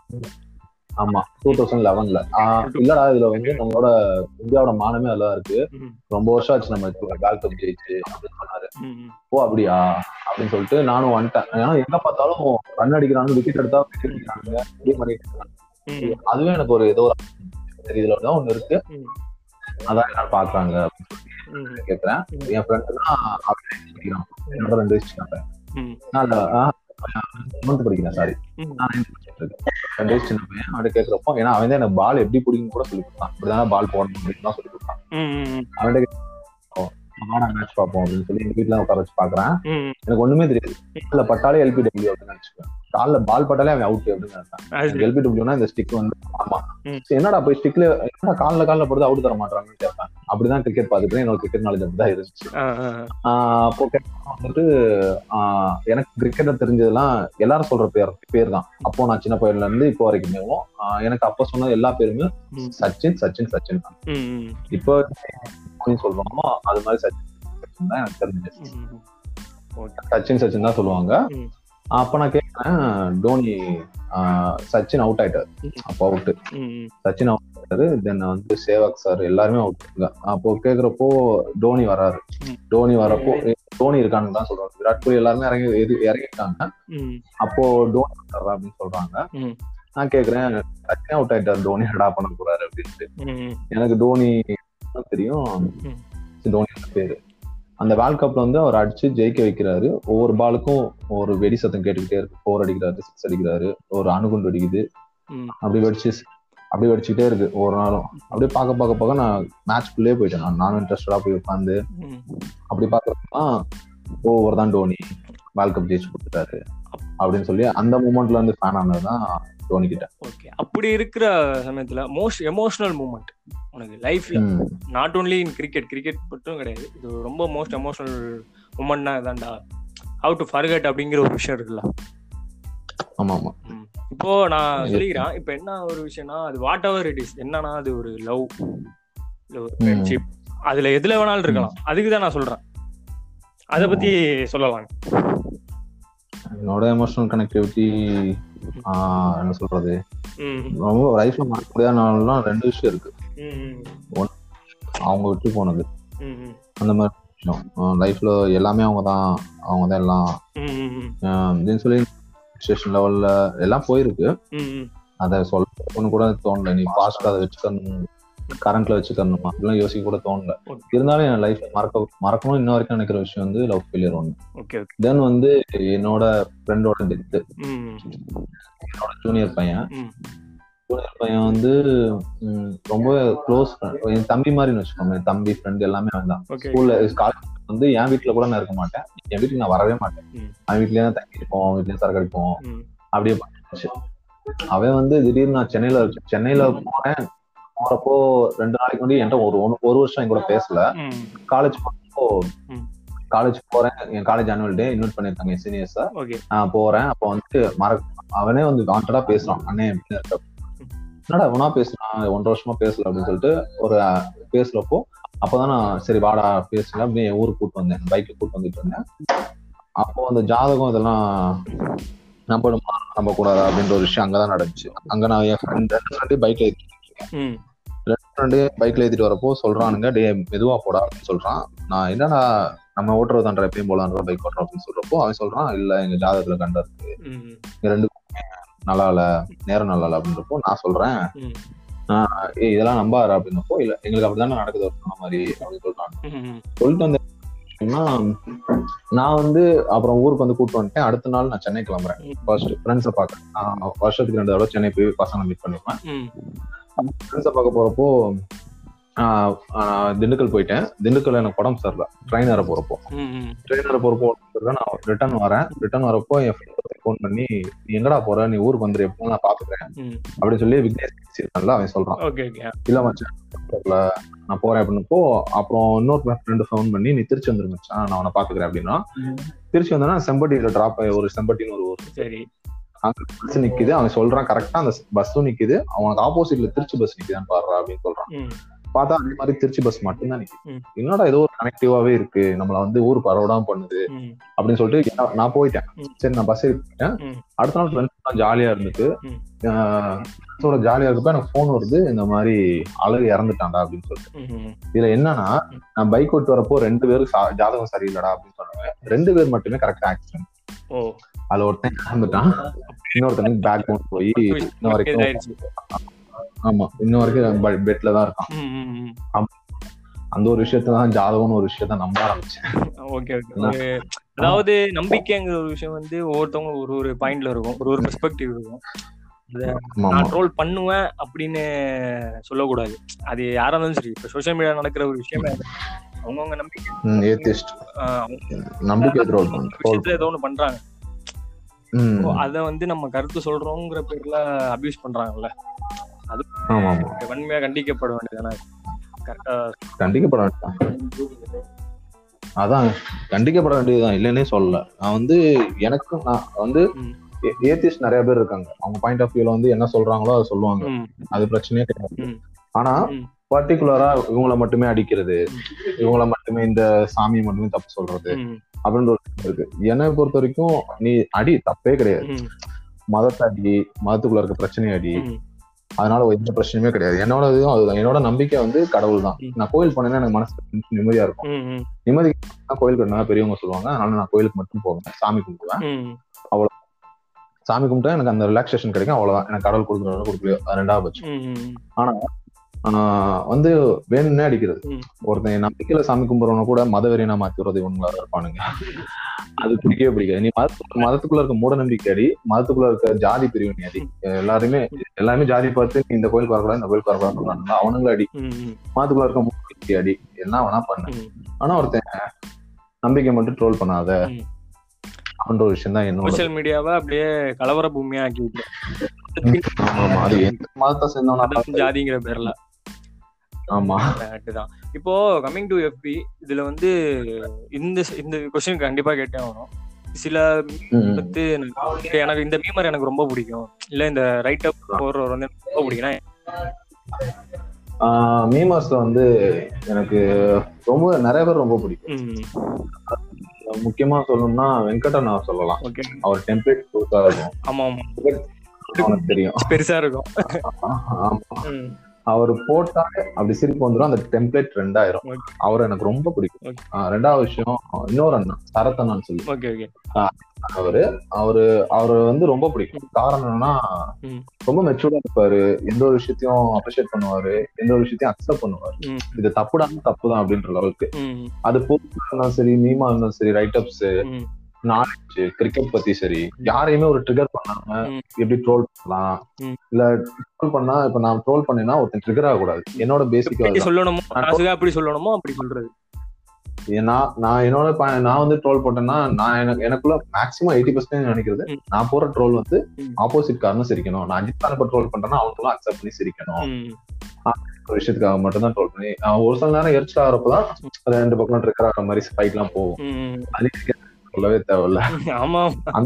ஆமா டூ தௌசண்ட் லெவன்ல இல்லடா இதுல வந்து நம்மளோட இந்தியாவோட மானமே அதுல இருக்கு ரொம்ப வருஷம் ஆச்சு நம்ம வேர்ல்ட் கப் ஜெயிச்சு அப்படின்னு சொன்னாரு ஓ அப்படியா அப்படின்னு சொல்லிட்டு நானும் வந்துட்டேன் ஏன்னா எங்க பார்த்தாலும் ரன் அடிக்கிறாங்க விக்கெட் எடுத்தா விக்கெட் அடிக்கிறாங்க இதே பண்ணிட்டு இருக்காங்க. அதுவே எனக்கு ஒரு ஏதோ ஒரு சரி இதுல தான் ஒண்ணு இருக்கு ம். அதான் எல்லாரும் பாக்குறாங்க அப்படின்னு கேக்குறேன் என் ஃப்ரெண்டு தான் அவன் படிக்கிறான் என்னோட ரெண்டு வயசு சின்ன பையன் நான் செவன்த் படிக்கிறேன் சாரி நான் ninth படிச்சிட்டு இருக்கேன் ரெண்டு வயசு சின்ன பையன் அவன் கேக்குறப்போ ஏன்னா அவன் தான் எனக்கு பால் எப்படி பிடிக்கும் கூட சொல்லி கொடுத்தான் இப்படிதான் பால் போடணும் அப்படின்னு தான் சொல்லி கொடுத்தான் அவன்கிட்ட வாடா மேட்ச் பார்ப்போம் அப்படின்னு சொல்லி எங்க வீட்டுல உட்கார வச்சு பாக்குறேன் எனக்கு ஒண்ணுமே தெரியாது கால்ல பட்டாலே எல்பிடபிள்யூ அப்படின்னு நினைச்சுப்பேன் கால்ல பால் பட்டாலே அவன் அவுட் அப்படின்னு நினைப்பேன் எல்பிடபிள்யூனா இந்த ஸ்டிக் வந்து ஆமா ம். சரி, என்னடா போய் ஸ்டிக்ல என்னடா கால்ல கால்ல போடுறது அவுட் தர மாட்டாங்கன்னு கேட்பேன் அப்படிதான் கிரிக்கெட் பாத்துட்டு என்னோட கிரிக்கெட் நாலேஜ் அப்படிதான் இருந்துச்சு ஆஹ் அப்போ கேட்டா வந்துட்டு ஆஹ் எனக்கு கிரிக்கெட்டை தெரிஞ்சதெல்லாம் எல்லாரும் சொல்ற பேர் பேர் தான் அப்போ நான் சின்ன பையன்ல இருந்து இப்போ வரைக்குமே ஆஹ் எனக்கு அப்போ சொன்ன எல்லா பேருமே சச்சின் சச்சின் சச்சின் தான் இப்போ தோனி சொல்றோமோ அது மாதிரி சச்சின் சச்சின் தான் எனக்கு தெரிஞ்சது சச்சின் சச்சின் தான் சொல்லுவாங்க ம். அப்ப நான் கேட்கிறேன் டோனி ஆஹ் சச்சின் அவுட் ஆயிட்டாரு அப்போ அவுட் சச்சின் அவுட் ஆயிட்டாரு தென் வந்து சேவாக் சார் எல்லாருமே அவுட் அப்போ கேக்குறப்போ டோனி வராரு ம். டோனி வரப்போ டோனி இருக்கான்னு தான் சொல்றாங்க விராட் கோலி எல்லாருமே இறங்கி எது- இறங்கிட்டாங்க அப்போ டோனி வர்றாரா அப்படின்னு சொல்றாங்க ம். நான் கேக்குறேன் சச்சின் அவுட் ஆயிட்டாரு டோனி அடா பண்ண போறாரு அப்படின்ட்டு எனக்கு டோனி தான் தெரியும் ம். டோனி பேரு அந்த வேர்ல்ட் கப்ல வந்து அவர் அடிச்சு ஜெயிக்க வைக்கிறாரு ஒவ்வொரு பாலுக்கும் ஒரு வெடி சத்தம் கேட்டுக்கிட்டே இருக்கு ஃபோர் அடிக்கிறாரு சிக்ஸ் அடிக்கிறாரு ஒரு அணுகுண்டு அடிக்குது அப்படி வெடிச்சு அப்படி வெடிச்சுக்கிட்டே இருக்கு ஒவ்வொரு நாளும் அப்படியே பார்க்க பார்க்க பார்க்க நான் மேட்ச்குள்ளே போயிட்டேன் நான் நான் இன்ட்ரெஸ்டடா போய் உட்காந்து அப்படி பாக்குறப்ப ஓவர் தான் டோனி வேர்ல்ட் கப் ஜெயிச்சு கொடுத்துட்டாரு அப்படின்னு சொல்லி அந்த மூமெண்ட்ல இருந்து ஃபேன் ஆனதுதான் டோனி கிட்ட ஓகே அப்படி இருக்கிற சமயத்துல மோஸ்ட் எமோஷனல் மூமெண்ட் உனக்கு லைஃப்ல ம். Not only in cricket cricket மட்டும் கிடையாது இது ரொம்ப மோஸ்ட் எமோஷனல் மூமெண்ட்னா இதான்டா ஹவு டு ஃபர்கெட் அப்படிங்கிற ஒரு விஷயம் இருக்குல்ல ஆமா ஆமா இப்போ நான் சொல்லிக்கிறேன் இப்ப என்ன ஒரு விஷயம்னா அது வாட் எவர் இட் இஸ் என்னன்னா அது ஒரு லவ் இல்ல ஒரு ஃப்ரெண்ட்ஷிப் அதுல எதுல வேணாலும் இருக்கலாம் அதுக்கு தான் நான் சொல்றேன் அத பத்தி சொல்லலாம் என்னோட எமோஷனல் கனெக்டிவிட்டி என்ன சொல்றது ம் ரொம்ப லைஃப்ல மறக்க முடியாத நாள்லாம் ரெண்டு விஷயம் இருக்கு ம் அவங்க விட்டு போனது ம் ம் அந்த மாதிரி விஷயம் லைஃப்ல எல்லாமே அவங்க தான் அவங்க தான் எல்லாம் ம் ம் ஆஹ் அப்படின்னு சொல்லி ஸ்டேஷன் லெவல்ல எல்லாம் போயிருக்கு ம் ம் அதை சொல்ல கூட தோணல நீ பாஸ்ட் அதை வச்சுக்கணும் கரண்ட்ல வச்சுக்கணுமா அப்படிலாம் யோசிக்க கூட தோணல Okay. இருந்தாலும் என் லைஃப் மறக்க மறக்கணும் இன்ன வரைக்கும் நினைக்கிற விஷயம் வந்து லவ் ஃபெயிலியர் ஒன்று ஓகே ஓகே தென் வந்து என்னோட ஃப்ரெண்டோட டெத்து ம் என்னோட ஜூனியர் பையன் ம் ஜூனியர் பையன் வந்து ம், ரொம்ப க்ளோஸ் என் தம்பி மாதிரின்னு வச்சுக்கோங்க என் தம்பி ஃப்ரெண்ட் எல்லாமே அவன் தான் ஓகே ஸ்கூல்ல காலேஜ் வந்து என் வீட்டுல கூட நான் இருக்க மாட்டேன் என் வீட்டுக்கு நான் வரவே மாட்டேன் ம். அவன் வீட்லயே தான் தங்கி இருப்போம் அவன் வீட்லயே சரக்கு அடிப்போம் ம் அப்படியே பண்ணிடுச்சு அவன் வந்து திடீர்னு நான் சென்னையில சென்னையில போறேன் போறப்போ ரெண்டு நாளைக்கு முன்னாடி என்கிட்ட ஒரு ஒன்னு- ஒரு வருஷம் என் கூட பேசல ம் காலேஜ் போறப்போ ம். காலேஜ் போறேன் என் காலேஜ் ஆனுவல் டே இன்வைட் பண்ணிருக்காங்க என் சீனியர்ஸ ஓகே நான் போறேன் அப்போ வந்து மற அவனே வந்து கான்டடா பேசுறான் அண்ணே எப்படி இருக்க என்னடா இவனா பேசுறான் ஒன்றரை வருஷமா பேசல அப்படின்னு சொல்லிட்டு ஒரு அஹ், பேசுறப்போ அப்பதான் நான் சரி வாடா பேசல அப்படியே என் ஊருக்கு கூட்டு வந்தேன் பைக்ல கூட்டு வந்துட்டு இருந்தேன் அப்போ அந்த ஜாதகம் இதெல்லாம் நம்பணுமா நம்ப கூடாதா அப்படின்ற ஒரு விஷயம் அங்கதான் நடந்துச்சு அங்க நான் என் ஃப்ரெண்ட் ரெண்டு ஃப்ரெண்டு பைக்ல ம் ரெண்டு ஃப்ரெண்டு பைக்ல ஏத்திட்டு வரப்போ சொல்றானுங்க டே மெதுவா போடா அப்படின்னு சொல்றான் நான் என்னடா நம்ம ஓட்டுறது தான்ற எப்பயும் போலான்ற பைக் ஓட்டுறோம் அப்படின்னு சொல்றப்போ அவன் சொல்றான் இல்ல எங்க ஜாதகத்துல கண்டா இருக்கு ம் இங்க ரெண்டு நல்லா இல்ல நேரம் நல்லா இல்ல அப்படின்றப்போ நான் சொல்றேன் ம் ஏய் இதெல்லாம் நம்பாரு அப்படின்னப்போ இல்ல எங்களுக்கு அப்படிதானே நடக்குது ஒரு சொன்ன மாதிரி அப்படின்னு சொல்றாங்க ம் சொல்லிட்டு வந்து நான் வந்து அப்புறம் ஊருக்கு வந்து கூட்டு வந்துட்டேன் அடுத்த நாள் நான் சென்னை கிளம்புறேன் ஃபர்ஸ்ட் ஃப்ரெண்ட்ஸை பார்க்க நான் வருஷத்துக்கு ரெண்டு தடவை சென்னை போய் பசங்க மீட் பண்ணிப்பேன் ம் ஃப்ரெண்ட்ஸை பார்க்க போறப்போ ஆஹ் ஆஹ் திண்டுக்கல் போயிட்டேன் திண்டுக்கல் எனக்கு உடம்பு சரியில்ல ட்ரெயின் ஏற போறப்போ ம் ம் ட்ரெயின் ஏற போறப்போ உடம்பு சரியில்லை. நான் ரிட்டர்ன் வரேன் ரிட்டர்ன் வரப்போ என் ஃப்ரெண்ட் ஃபோன் பண்ணி நீ எங்கடா போற நீ ஊருக்கு வந்துரு எப்போ நான் பாத்துக்கிறேன் ம் அப்படின்னு சொல்லி விக்னேஷ் பேசியிருக்கான்ல அவன் சொல்றான் ஓகே ஓகே இல்ல மச்சான் தெரியல, நான் போறேன் அப்படின்னப்போ அப்புறம் இன்னொரு ஃப்ரெண்டு ஃபோன் பண்ணி நீ திருச்சி வந்துரு மச்சான் நான் அவனை பாத்துக்கிறேன் அப்படின்னா திருச்சி வந்தேன்னா செம்பட்டியில டிராப் ஒரு செம்பட்டின்னு ஒரு ஊர் சரி அங்க பஸ் நிக்குது அவன் சொல்றான் கரெக்டா அந்த பஸ்ஸும் நிக்குது அவனுக்கு ஆப்போசிட்ல திருச்சி பஸ் நிக்குதான்னு பாடுறா அப்படின்னு சொல்றான் ம் பார்த்தா அதே மாதிரி திருச்சி பஸ் மட்டும்தான் நிக்குது ம். என்னடா ஏதோ ஒரு கனெக்டிவாவே இருக்கு நம்மள வந்து ஊர் பரவடாம பண்ணுது ம் அப்படின்னு சொல்லிட்டு நான் நான் போயிட்டேன் ம். சரி நான் பஸ் ஏறி போயிட்டேன் ம். அடுத்த நாள் ஃப்ரெண்ட்ஸ் ஜாலியா இருந்துட்டு ம். ஃப்ரெண்ட்ஸோட ஜாலியா இருக்கப்ப எனக்கு ஃபோன் வருது இந்த மாதிரி அழகு இறந்துட்டான்டா அப்படின்னு சொல்லிட்டு ம் இதுல என்னன்னா நான் பைக் ஓட்டு வரப்போ ரெண்டு பேரும் சா- ஜாதகம் சரியில்லடா அப்படின்னு சொன்னாங்க ரெண்டு பேர் மட்டுமே கரெக்டா ஆக்சிடென்ட் ஓ அதுல ஒருத்தன் இறந்துட்டான் இன்னொருத்தனுக்கு பேக் போன் போய் இன்ன வரைக்கும் ஆயிடுச்சு ஆமா இன்ன வரைக்கும் பெட்ல தான் இருக்கான் ம் ம் ம் அந்த ஒரு விஷயத்த தான் ஜாதகம்னு ஒரு விஷயத்த நம்ப ஆரம்பிச்சேன் ஓகே ஓகே ஒரு அதாவது நம்பிக்கைங்கிற ஒரு விஷயம் வந்து ஒவ்வொருத்தவங்க ஒரு ஒரு பாயிண்ட்ல இருக்கும் ஒரு ஒரு பெர்ஸ்பெக்டிவ் இருக்கும் அத ஆமா, ஆமா. நான் ட்ரோல் பண்ணுவேன் அப்படின்னு சொல்லக்கூடாது அது யாரா இருந்தாலும் சரி இப்ப சோஷியல் மீடியா நடக்கிற ஒரு விஷயமே அது. அவங்கவங்க நம்பிக்கை ம், atheist. ஆஹ் அவங்க நம்பிக்கை த்ரோல் விஷயத்துல ஏதோ ஒண்ணு பண்றாங்க ம் So, அத வந்து நம்ம கருத்து சொல்றோங்கிற பேர்ல அபியூஸ் பண்றாங்கல்ல ஆமா ஆமா வன்மையா கண்டிக்கப்பட வேண்டியதானே கரெக்டா கண்டிக்கப்பட வேண்டாம் அதான் கண்டிக்கப்பட வேண்டியதுதான் இல்லைன்னே சொல்லல நான் வந்து எனக்கு நான் வந்து ம். ஏத்திஸ்ட் நிறைய பேர் இருக்காங்க அவங்க பாயிண்ட் ஆஃப் வியூல வந்து என்ன சொல்றாங்களோ அதை சொல்லுவாங்க ம் அது பிரச்சனையே கிடையாது ம். ஆனா ம். பர்டிகுலரா இவங்களை மட்டுமே அடிக்கிறது இவங்களை மட்டுமே இந்த சாமியை மட்டுமே தப்பு சொல்றது ம் அப்படின்ற ஒரு விஷயம் இருக்கு என்னை பொறுத்த வரைக்கும் நீ அடி தப்பே கிடையாது ம் மதத்தை அடி மதத்துக்குள்ள இருக்க பிரச்சனையை அடி ம் அதனால எந்த பிரச்சனையுமே கிடையாது என்னோட இதுவும் அதுதான் என்னோட நம்பிக்கை வந்து கடவுள் தான் ம். நான் கோயில் போனேன்னா எனக்கு மனசு நிம்மதியா இருக்கும் ம் ம் நிம்மதி கோயில் கட்டினா பெரியவங்க சொல்லுவாங்க அதனால நான் கோயிலுக்கு மட்டும் போவேன் சாமி கும்பிடுவேன் ம் சாமி கும்பிட்டா எனக்கு அந்த ரிலாக்ஸேஷன் கிடைக்கும் அவ்வளவுதான் எனக்கு கடவுள் கொடுக்குறவங்க கொடுக்கலையோ அது ரெண்டாவது பட்சம் ம் ம் ஆஹ் வந்து வேணும்னே அடிக்கிறது ம். ஒருத்தன் நம்பிக்கையில சாமி கும்பிடுறவன கூட மத வெறியனா மாத்தி விடுறது இவங்களா இருப்பானுங்க அது பிடிக்கவே பிடிக்காது நீ மதத்து மதத்துக்குள்ள இருக்க மூட நம்பிக்கை அடி மதத்துக்குள்ள இருக்க ஜாதி பிரிவு நீ அடி எல்லாருமே எல்லாருமே ஜாதி பார்த்து நீ இந்த கோயிலுக்கு வரக்கூடாது இந்த கோயிலுக்கு வரக்கூடாது சொல்றாங்க அவனுங்களும் அடி ம் ம் மதத்துக்குள்ள இருக்க மூட நம்பிக்கை அடி என்ன வேணா பண்ணு ம். ஆனா ஒருத்தன் நம்பிக்கை மட்டும் ட்ரோல் பண்ணாத ம். அப்படின்ற ஒரு விஷயம் தான் என்னோட சோசியல் மீடியாவை அப்படியே கலவர பூமியா ஆக்கி விட்டு ஆமா, ஆமா. அது எந்த மதத்தை சேர்ந்தவனா மதம் ஜாதிங்கிற பேர்ல ஆமா கரெக்ட் தான் இப்போ கம்மிங் டு எஃபி இதுல வந்து இந்த இந்த கொஸ்டின் கண்டிப்பா கேட்டே ஆகணும் சில ம். வந்து எனக்கு எனக்கு இந்த மீமர் எனக்கு ரொம்ப பிடிக்கும் இல்ல இந்த ரைட் அப் போடுறவர் வந்து எனக்கு ரொம்ப பிடிக்கும்னா மீமர்ஸ்ல வந்து எனக்கு ரொம்ப நிறைய பேர் ரொம்ப பிடிக்கும் ம் முக்கியமா சொல்லணும்னா வெங்கடன் அவர் சொல்லலாம் ஓகே அவர் டெம்ப்ளேட் புதுசா இருக்கும் ஆமா ஆமா அவனுக்கு தெரியும் பெருசா இருக்கும் ஆமா ம் அவர் போட்டாலே அப்படி சிரிப்பு வந்துடும் அந்த டெம்ப்ளேட் ரெண்டாயிரம் Okay. அவர் எனக்கு ரொம்ப பிடிக்கும் Okay. ஆ, ரெண்டாவது விஷயம் இன்னொரு அண்ணா சரத்தண்ணான்னு சொல்லி ஓகே ஓகே அவரு அவரு அவரு வந்து ரொம்ப பிடிக்கும் காரணம் என்னன்னா ம். ரொம்ப மெச்சூர்டா இருப்பாரு எந்த ஒரு விஷயத்தையும் அப்ரிஷியேட் பண்ணுவாரு எந்த ஒரு விஷயத்தையும் அக்செப்ட் பண்ணுவாரு ம் இது தப்புடாம தப்பு தான் அப்படின்ற அளவுக்கு ம் அது போஸ்டா இருந்தாலும் சரி மீமா இருந்தாலும் சரி ரைட் அப்ஸ் ம் கிரிக்கெட் பத்தி சரி யாரையுமே ஒரு ட்ரிகர் பண்ணாம ம். எப்படி ட்ரோல் பண்ணலாம் ம். இல்ல ட்ரோல் பண்ணா இப்ப நான் ட்ரோல் பண்ணேன்னா ஒருத்தன் ட்ரிகர் ஆகக்கூடாது என்னோட பேசிக்கா எப்படி சொல்லணுமோ நாசுகா எப்படி சொல்லணுமோ அப்படி சொல்றது நான் நான் என்னோட ப- நான் வந்து ட்ரோல் போட்டேன்னா நான் எனக்கு எனக்குள்ள மேக்ஸிமம் எயிட்டி பர்சன்ட் நினைக்கிறது ம். நான் போற ட்ரோல் வந்து ம். ஆப்போசிட் காரணம் சிரிக்கணும் நான் அஜித் கான ட்ரோல் பண்றேன்னா அவங்களும் அக்செப்ட் பண்ணி சிரிக்கணும் ம் ஒரு விஷயத்துக்காக மட்டும் தான் ட்ரோல் பண்ணி அஹ் ஒரு சில நேரம் எரிச்சல் ஆகிறப்பதான் ரெண்டு பக்கம் ட்ரிக்கர் ஆகிற மாதிரி ஃபைட் எல்லாம் போகும் ம் அது சொல்லவே தேவையில்ல ஆமா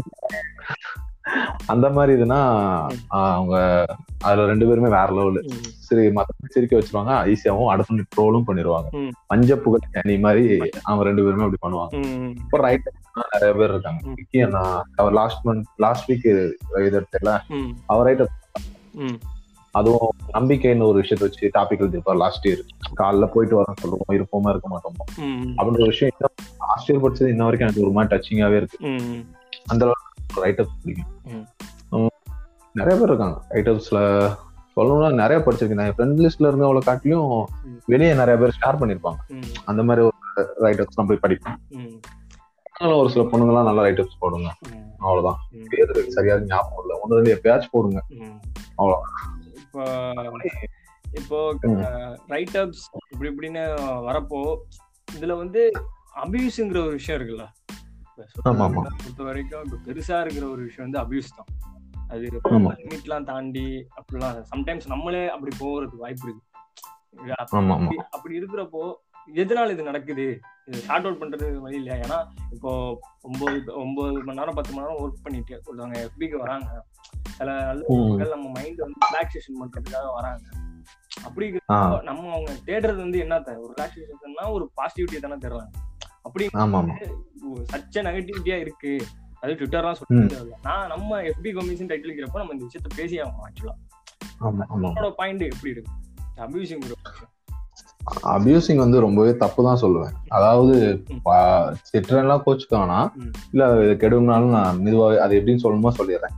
அந்த மாதிரி இதுனா ஆஹ் அவங்க அதுல ரெண்டு பேருமே வேற லெவலு ம் சரி மத்த சிரிக்க வச்சிருவாங்க ஈஸியாவும் அடுத்த ட்ரோலும் பண்ணிடுவாங்க ம். மஞ்ச புகழ் அணி மாதிரி அவங்க ரெண்டு பேருமே அப்படி பண்ணுவாங்க ம் இப்போ ரைட் நிறைய பேர் இருக்காங்க ம். விக்கி அண்ணா அவர் லாஸ்ட் மந்த் லாஸ்ட் வீக் இது எடுத்தல ம் அவர் ரைட் ம் அதுவும் நம்பிக்கைன்னு ஒரு விஷயத்த வச்சு டாபிக் எழுதிருப்பார் லாஸ்ட் இயர் காலைல போயிட்டு வரோம் சொல்லுவோம் இருப்போமா இருக்க மாட்டோமோ ம் அப்படின்ற ஒரு விஷயம் லாஸ்ட் இயர் படிச்சது இன்ன வரைக்கும் எனக்கு ஒரு மாதிரி டச்சிங்காவே இருக்கு ம் அந்த அளவுக்கு ரைட் அப் பிடிக்கும் ம். உம், நிறைய பேர் இருக்காங்க ரைட் அப்ஸ்ல சொல்லணும்னா நிறைய படிச்சிருக்கேன் என் ஃப்ரெண்ட் லிஸ்ட்ல இருந்தவங்கள காட்டிலும் ம். வெளியே நிறைய பேர் ஷேர் பண்ணிருப்பாங்க ம் அந்த மாதிரி ஒரு ரைட் அப்ஸ் நான் போய் படிப்பேன் ம் அதனால ஒரு சில பொண்ணுங்கலாம் நல்லா ரைட் அப்ஸ் போடுங்க ம் அவ்வளவுதான் ம் பேரு சரியாக ஞாபகம் இல்லை ஒன்று ரெண்டு எப்பயாச்சும் போடுங்க ம். அவ்வளவுதான். இப்போ இப்போ ம். ரைட் அப்ஸ் இப்படி இப்படின்னு வரப்போ இதுல வந்து அபியூஸ்ங்கிற ஒரு விஷயம் இருக்குல்ல இப்ப social ஆமா, ஆமா. media பொறுத்த வரைக்கும் இப்ப பெருசா இருக்கிற ஒரு விஷயம் வந்து அபியூஸ் தான் அது ஆமா. லிமிட்லாம் தாண்டி அப்படிலாம் சம்டைம்ஸ் நம்மளே அப்படி போறதுக்கு வாய்ப்பு இருக்கு இது அப்ப- ஆமா ஆமா அப்படி- அப்படி இருக்கிறப்போ எதனால இது நடக்குது இது ஷார்ட் அவுட் பண்றது வழி இல்லையா ஏன்னா இப்போ ஒன்பது ஒன்பது மணி நேரம் பத்து மணி நேரம் ஒர்க் பண்ணிட்டு ஒருத்தவங்க எஃபிக்கு வராங்க சில நல்ல ம். மக்கள் நம்ம மைண்ட் வந்து ரிலாக்ஸேஷன் பண்றதுக்காக வராங்க அப்படி ஆ இருக்கிறப்போ நம்ம அவங்க தேடுறது வந்து என்னத்த ஒரு ரிலாக்ஸேஷன்னா ஒரு பாசிட்டிவிட்டி தானே தேடுறாங்க அப்படி ஆமா ஆமா சச்ச நெகட்டிவிட்டியா இருக்கு அது ட்விட்டர்லாம் சொல்லிட்டு தேவையில்ல. நான் நம்ம எஃபி கமிஷன் டைட்டில் இருக்கிறப்போ நம்ம இந்த விஷயத்த பேசி ஆகணும் ஆக்சுவலா ஆமா ஆமா என்னோட பாயிண்ட் எப்படி இருக்கு அபியூசிங் விஷயம் அபியூசிங் வந்து ரொம்பவே தப்பு தான் சொல்லுவேன் அதாவது திட்டுறேன்லாம் கோச்சுக்கானா ம். இல்ல இது கெடுனாலும் நான் மெதுவாவே அது எப்படின்னு சொல்லணுமோ சொல்லிடுறேன்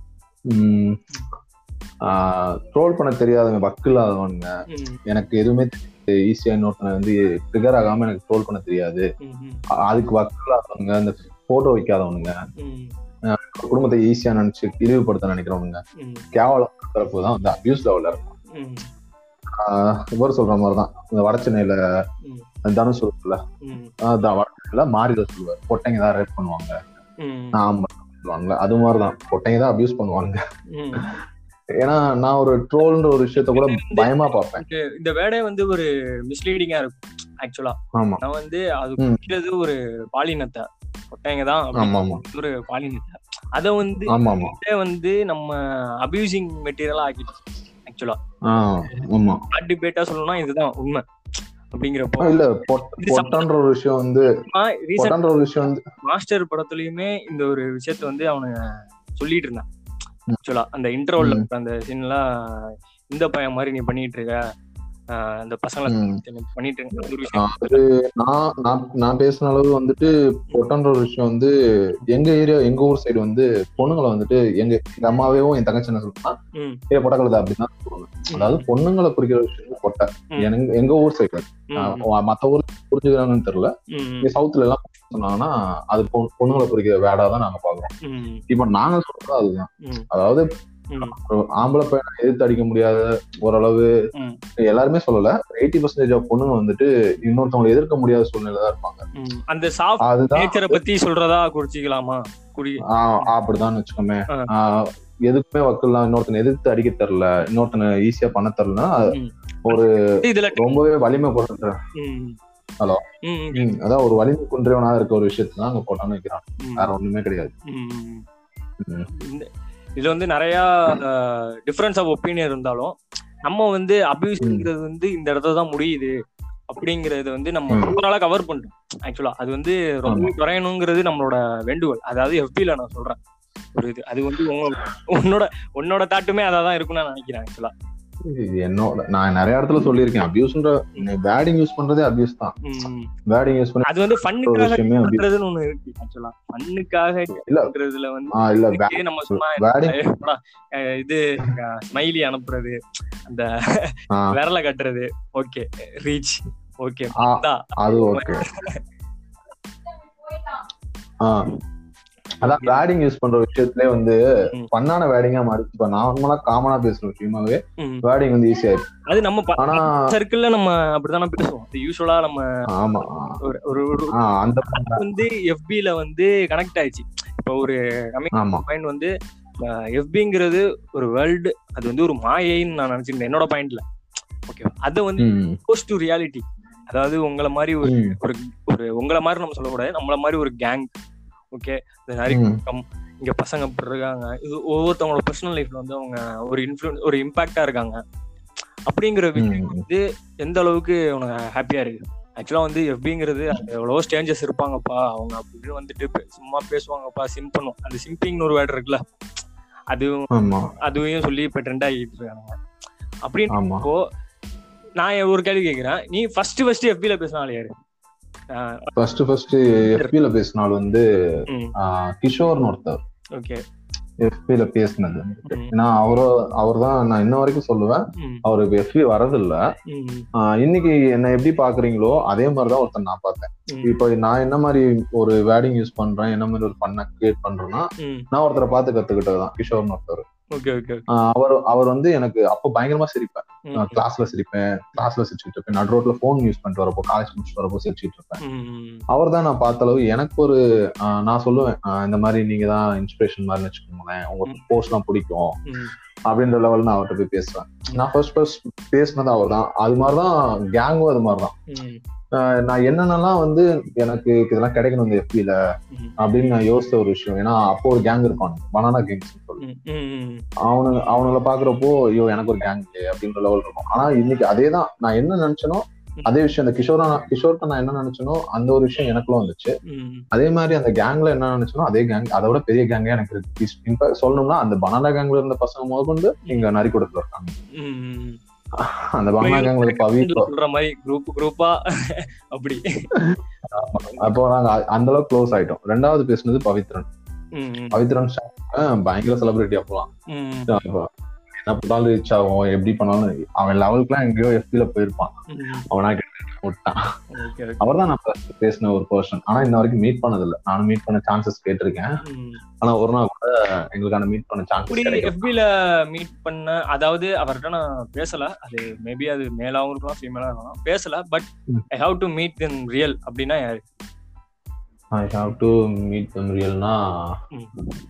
ட்ரோல் பண்ண தெரியாதவங்க வக்கு இல்லாதவனுங்க ம், எனக்கு எதுவுமே ஈஸியா இன்னொருத்தனை வந்து ட்ரிகர் ஆகாம எனக்கு ட்ரோல் பண்ண தெரியாது ம், ம், அ- அதுக்கு வக்கு இல்லாதவங்க இந்த போட்டோ வைக்காதவனுங்க ம், குடும்பத்தை ஈஸியா நினைச்சு இழிவுபடுத்த நினைக்கிறவனுங்க ம், கேவலம் தரப்பு தான் வந்து அபியூஸ் லெவல்ல இருக்கும் ம், ஆஹ் இவர் சொல்ற மாதிரிதான் இந்த வடச்சென்னையில ம், தனுஷ் சொல்லுல ம், வடச்சென்னையில மாறிதான் சொல்லுவார் பொட்டைங்க தான் ரேப் பண்ணுவாங்க ம், ஆமா சொல்லுவாங்க அது மாதிரிதான் பொட்டைங்க தான் அபியூஸ் பண்ணுவாங்க ம். ஏன்னா நான் ஒரு ட்ரோல்ன்ற ஒரு விஷயத்த கூட பயமா பார்ப்பேன் எனக்கு இந்த வேடே வந்து ஒரு மிஸ்லீடிங்கா இருக்கும் ஆக்சுவலா ஆமா நான் வந்து அது ம். குறிக்கிறது ஒரு பாலினத்தை கொட்டைங்க தான் ஆமா ஆமா ஒரு பாலினத்தை அத வந்து ஆமா ஆமா இதே வந்து நம்ம அபியூசிங் மெட்டீரியலா ஆக்கிட்டு ஆக்சுவலா ஆஹ் ஆமா டிபேட்டா சொல்லணும்னா இதுதான் உண்மை அப்படிங்கிறப்போ ஆஹ் இல்ல பொட்- பொட்டன்ற ஒரு விஷயம் வந்து ரீசெண்ட் பொட்டன்ற ஒரு விஷயம் வந்து மாஸ்டர் படத்துலயுமே இந்த ஒரு விஷயத்த வந்து அவனுங்க சொல்லிட்டு இருந்தான் ம். ஆக்சுவலா அந்த இன்ட்ரோல ம். அந்த சீன்லாம் இந்த பையன் மாதிரி நீ பண்ணிட்டு இருக்க ஆஹ் அந்த பசங்களை ம். பண்ணிட்டு இருக்க ஒரு விஷயம் அது நான் நான் நான் பேசின அளவு வந்துட்டு பொட்டன்ற ஒரு விஷயம் வந்து எங்க ஏரியா எங்க ஊர் சைடு வந்து பொண்ணுங்களை வந்துட்டு எங்க எங்க அம்மாவேவும் என் தங்கச்சி என்ன சொல்லுன்னா ம், ஏ பொட்டக்கழுதா அப்படின்னு தான் சொல்லுவாங்க அதாவது பொண்ணுங்களை குறிக்கிற விஷயம் பொட்டை ம். எனக்கு எங்க ஊர் சைடு ம், மத்த ஊர் புரிஞ்சுக்கிறாங்கன்னு தெரியல ம், இங்க சவுத்துல எல்லாம் சொன்னாங்கன்னா அது பொ- பொண்ணுங்களை குறிக்கிற வேடா தான் நாங்க பாக்குறோம் ம், இப்ப நாங்க சொல்றது அதுதான் ம், அதாவது ம், ஒரு ஆம்பளை பையனை எதிர்த்து அடிக்க முடியாத ஓரளவு ம், எல்லாருமே சொல்லல எயிட்டி பர்சன்டேஜ் ஆஃப் பொண்ணுங்க வந்துட்டு இன்னொருத்தவங்களை எதிர்க்க முடியாத சூழ்நிலை தான் இருப்பாங்க ம். அந்த சாஃப்ட் அதுதான் நேச்சரை பத்தி சொல்றதா குறிச்சிக்கலாமா குறி ஆஹ் அப்படிதான் வச்சுக்கோமே ஆ. ஆஹ் எதுக்குமே வக்கலாம் இன்னொருத்தனை எதிர்த்து அடிக்க தெரியல இன்னொருத்தனை ஈஸியா பண்ண தெரியலன்னா அது ம். ஒரு இதுல ரொம்பவே வலிமை போடுற ம், ம், ம், ம், அதான் ஒரு வலிமை குன்றியவனா இருக்க ஒரு விஷயத்தை தான் அங்க போட்டான்னு வைக்கிறான் ம், வேற ஒண்ணுமே கிடையாது ம், ம். ம். இந்த இதுல வந்து நிறைய டிஃபரன்ஸ் ஆஃப் ஒப்பீனியன் இருந்தாலும் நம்ம வந்து அபியூஸ்ங்கிறது வந்து இந்த இடத்துல தான் முடியுது அப்படிங்கறது வந்து நம்ம ம். ரொம்ப நாளா கவர் பண்றோம் ஆக்சுவலா அது வந்து ரொம்ப குறையணுங்கிறது நம்மளோட வேண்டுகோள் அதாவது எஃபில நான் சொல்றேன் ஒரு இது அது வந்து உங்க- உன்னோட உன்னோட தாட்டுமே அதான் இருக்கும்னு நான் நினைக்கிறேன் ஆக்சுவலா இது என்னோட நான் நிறைய இடத்துல சொல்லியிருக்கேன் அபியூஸ்ன்ற பேடிங் யூஸ் பண்றதே அபியூஸ் தான் பேடிங் யூஸ் பண்ணி அது வந்து ஒரு ஃபன்னுக்காக விஷயமே abuse. பண்றதுன்னு ஒண்ணு இருக்கு ஆக்சுவலா ஃபன்னுக்காக இல்ல. பண்றதுல வந்து ஆ இல்ல இதுக்கே நம்ம சும்மா பேடிங் எப்படா, அஹ் இது ஸ்மைலி அனுப்புறது அந்த விரல கட்டுறது ஓகே ரீச் ஓகே ஆ, அது ஓகே ஆ அதான் வேடிங் யூஸ் பண்ற விஷயத்திலே வந்து ம். பண்ணான வேடிங்கா மாறிச்சு இப்ப நார்மலா காமனா பேசுற விஷயமாவே வேடிங் வந்து ஈஸியா இருக்கு அது நம்ம ஆனா சர்க்கிள்ல நம்ம அப்படித்தானே பேசுவோம் யூஸ்வலா நம்ம ஆமா ஒரு ஒரு ஒரு ஆ, அந்த வந்து எஃபில வந்து கனெக்ட் ஆயிடுச்சு இப்போ ஒரு ஆமா பாயிண்ட் வந்து எஃபிங்கிறது ஒரு வேர்ல்டு அது வந்து ஒரு மாயைன்னு நான் நினைச்சிருந்தேன் என்னோட பாயிண்ட்ல ஓகே அதை வந்து ம், க்ளோஸ் டு ரியாலிட்டி அதாவது உங்களை மாதிரி ஒரு ம், ஒரு உங்களை மாதிரி நம்ம சொல்லக்கூடாது நம்மள மாதிரி ஒரு கேங் ஓகே இந்த நிறைய ம், கூட்டம் இங்க பசங்க இப்படி இருக்காங்க இது ஒவ்வொருத்தவங்களோட பர்சனல் லைஃப்ல வந்து அவங்க ஒரு இன்ஃபுளுன்ஸ் ஒரு இம்பாக்டா இருக்காங்க அப்படிங்கிற விஷயம் ம், வந்து எந்த அளவுக்கு உனக்கு ஹாப்பியா இருக்கு ஆக்சுவலா வந்து எஃபிங்கிறது எவ்வளவோ ஸ்டேஞ்சஸ் இருப்பாங்கப்பா அவங்க அப்படின்னு வந்துட்டு பே- சும்மா பேசுவாங்கப்பா சிம் பண்ணுவோம் அந்த சிம்பிங்னு ஒரு வேர்டு இருக்குல்ல அதுவும் ஆமா அதுவையும் சொல்லி இப்ப ட்ரெண்ட் ஆகிட்டு இருக்காங்க அப்படின்னு ஆமா இப்போ நான் ஒரு கேள்வி கேக்குறேன் நீ ஃபர்ஸ்ட் ஃபர்ஸ்ட் எஃபில பேசினாலே யாரு ஃபர்ஸ்ட் ஃபர்ஸ்ட் எஃபில பேசினாலும் வந்து ஆ, கிஷோர்னு ஒருத்தர் ஓகே எஃபில பேசினது ஏன்னா அவரோ அவர் தான் நான் இன்ன வரைக்கும் சொல்லுவேன் அவருக்கு எஃபி வரதில்ல ஆஹ் இன்னைக்கு என்ன எப்படி பாக்குறீங்களோ அதே மாதிரிதான் ஒருத்தன் நான் பார்த்தேன் இப்போ நான் என்ன மாதிரி ஒரு வேர்டிங் யூஸ் பண்றேன் என்ன மாதிரி ஒரு பண்ண கிரியேட் பண்றேன்னா நான் ஒருத்தரை பார்த்து கத்துக்கிட்டதுதான் கிஷோர்னு ஒருத்தர் ஓகே ஓகே ஆஹ் அவர் அவர் வந்து எனக்கு அப்போ பயங்கரமா சிரிப்பேன் கிளாஸ்ல சிரிப்பேன் கிளாஸ்ல சிரிச்சுட்டு இருப்பேன் நடு ரோட்ல போன் யூஸ் பண்ணிட்டு வரப்போ காலேஜ் முடிச்சுட்டு வரப்போ சிரிச்சுட்டு இருப்பேன் அவர் தான் நான் பார்த்த அளவு எனக்கு ஒரு ஆஹ் நான் சொல்லுவேன் ஆஹ் இந்த மாதிரி நீங்க தான் இன்ஸ்பிரேஷன் மாதிரி வச்சுக்கோங்களேன் உங்க போஸ்ட் எல்லாம் பிடிக்கும் அப்படின்ற லெவல் நான் அவர்கிட்ட போய் பேசுவேன் நான் ஃபர்ஸ்ட் ஃபர்ஸ்ட் பேசினது அவர் தான் அது மாதிரிதான் கேங்கும் அது மாதிரிதான் ஆஹ் நான் என்னென்னலாம் வந்து எனக்கு இதெல்லாம் கிடைக்கணும் இந்த எஃபில அப்படின்னு நான் யோசிச்ச ஒரு விஷயம் ஏன்னா அப்போ ஒரு கேங் இருப்பான் பனானா கேங்ஸ் சொல்லி அவனு அவனுங்களை பாக்குறப்போ ஐயோ எனக்கு ஒரு கேங் அப்படின்ற லெவல் இருக்கும் ஆனா இன்னைக்கு அதே தான் நான் என்ன நினைச்சனோ அதே விஷயம் அந்த கிஷோரா கிஷோர்ட்ட நான் என்ன நினைச்சனோ அந்த ஒரு விஷயம் எனக்குள்ள வந்துச்சு அதே மாதிரி அந்த கேங்ல என்ன நினைச்சனோ அதே கேங் அதை விட பெரிய கேங்கே எனக்கு இருக்கு இன்ஃபேக்ட் சொல்லணும்னா அந்த பனானா கேங்ல இருந்த பசங்க முதற்கொண்டு இங்க நரிக்கூடத்துல இருக்காங்க அந்த பனானா கேங்ல பவி சொல்ற மாதிரி குரூப் குரூப்பா அப்படி அப்போ நாங்க அ- அந்த அளவுக்கு க்ளோஸ் ஆயிட்டோம் ரெண்டாவது பேசுனது பவித்ரன் ம், பவித்ரன் அஹ் பயங்கர செலிபிரிட்டி அப்போலாம் ம், அப்போ என்ன பண்ணாலும் ரீச் ஆகும் எப்படி பண்ணாலும் அவன் லெவலுக்குலாம் எங்கேயோ எஃபில போயிருப்பான் ம். அவனா கிட்ட விட்டான் Okay, okay. அவர் தான் நான் first பேசின ஒரு பர்சன் ஆனா இன்ன வரைக்கும் மீட் பண்ணதில்ல நானும் மீட் பண்ண சான்சஸ் கேட்டிருக்கேன் ம். ஆனா ஒரு நாள் கூட எங்களுக்கான மீட் பண்ண சான்சஸ் இப்படி கிடைக்கும் எஃபில மீட் பண்ண அதாவது அவர்கிட்ட நான் பேசல அது மேபி அது மேலாவும் இருக்கலாம் ஃபீமேலா இருக்கலாம் பேசல பட் ம். I have to meet in real அப்படின்னா யாரு I have to meet them ரியல்னா ம்.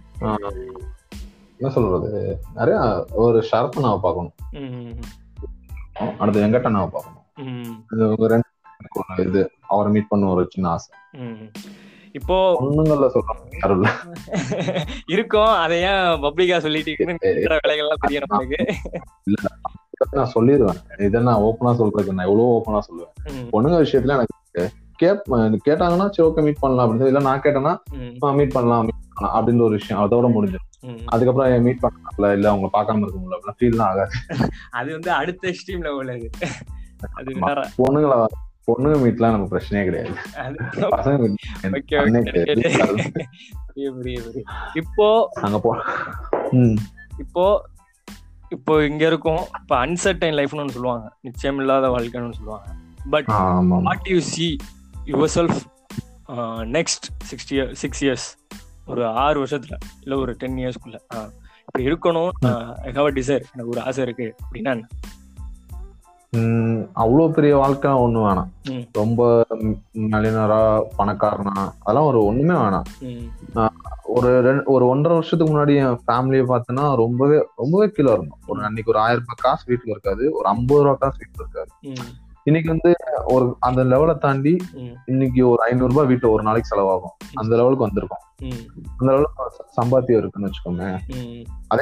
என்ன சொல்றது நிறைய ஒரு ஷரப்பனாவை பார்க்கணும் ம், அடுத்து வெங்கட்டனாவை பார்க்கணும் ம், இது ஒரு ரெண்டு ஒரு இது அவரை மீட் பண்ண ஒரு சின்ன ஆசை ம். இப்போ பொண்ணுங்கள்ல சொல்றாங்க யாரும் இல்ல இருக்கும் அதை ஏன் பப்ளிக்கா சொல்லிட்டு இருக்கிற வேலைகள்லாம் தெரியும் நமக்கு நான் சொல்லிடுவேன் இதை நான் ஓப்பனா சொல்றதுக்கு நான் எவ்வளவு ஓப்பனா சொல்லுவேன் ம், பொண்ணுங்க விஷயத்துல எனக்கு கேப் கேட்டாங்கன்னா சரி ஓகே மீட் பண்ணலாம் அப்படின்னு இல்ல நான் கேட்டேன்னா ம், மீட் பண்ணலாம் meet பண்ணலாம் அப்படின்ற ஒரு விஷயம் அதோட முடிஞ்சிடும் ம். அதுக்கப்புறம் மீட் பண்ணல இல்ல அவங்க பார்க்காம இருக்க முடியல அப்படின்னா ஃபீல் தான் ஆகாது அது வந்து அடுத்த ஸ்ட்ரீம்ல உள்ளது அது ஆமா. வேற பொண்ணுங்களை பொண்ணுங்க மீட்லாம் நமக்கு பிரச்சனையே கிடையாது அது பசங்க meet ஓகே பண்ணே ஓகே கிடையாது. புரியுது புரியுது புரியுது. இப்போ அங்க போ ம் இப்போ இப்போ இங்க இருக்கும் இப்போ அன்சர்டைன் லைஃப்னு ஒன்று சொல்லுவாங்க நிச்சயம் இல்லாத வாழ்க்கைன்னு சொல்லுவாங்க பட் ஆமா what you see yourself next sixty year six years ஒரு ஆறு வருஷத்துல இல்ல ஒரு டென் இயர்ஸ்க்குள்ள இப்படி இருக்கணும் ஐ ஹாவ் டிசைர் எனக்கு ஒரு ஆசை இருக்கு அப்படின்னா என்ன? ம், அவ்வளவு பெரிய வாழ்க்கை ஒண்ணும் வேணாம் ம். ரொம்ப ம், நளினரா பணக்காரனா அதெல்லாம் ஒரு ஒண்ணுமே வேணாம் ம், ஒரு ரெண்டு ஒரு ஒன்றரை வருஷத்துக்கு முன்னாடி என் ஃபேமிலியை பார்த்தேன்னா ரொம்பவே ரொம்பவே கீழே இருந்தோம் ஒரு அன்னைக்கு ஒரு ஆயிரம் ரூபாய் காசு வீட்டுல இருக்காது ஒரு ஐம்பது ரூபா காசு வீட்டுல இருக்காது ம், இன்னைக்கு வந்து ஒரு அந்த லெவலை தாண்டி ம், இன்னைக்கு ஒரு ஐநூறு ரூபாய் வீட்டுல ஒரு நாளைக்கு செலவாகும் அந்த லெவலுக்கு வந்திருக்கோம் ம், அந்த லெவலுக்கு சம்பாத்தியம் இருக்குன்னு வச்சுக்கோங்க ம்,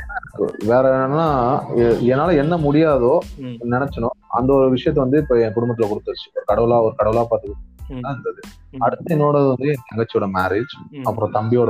வேற என்னன்னா எ- என்னால என்ன முடியாதோ ம், நினைச்சனோ அந்த ஒரு விஷயத்த வந்து இப்ப என் குடும்பத்துல கொடுத்துருச்சு ஒரு கடவுளா ஒரு கடவுளா பார்த்து ம், இருந்தது ம், அடுத்து என்னோட வந்து என் தங்கச்சியோட மேரேஜ் ம், அப்புறம் தம்பியோட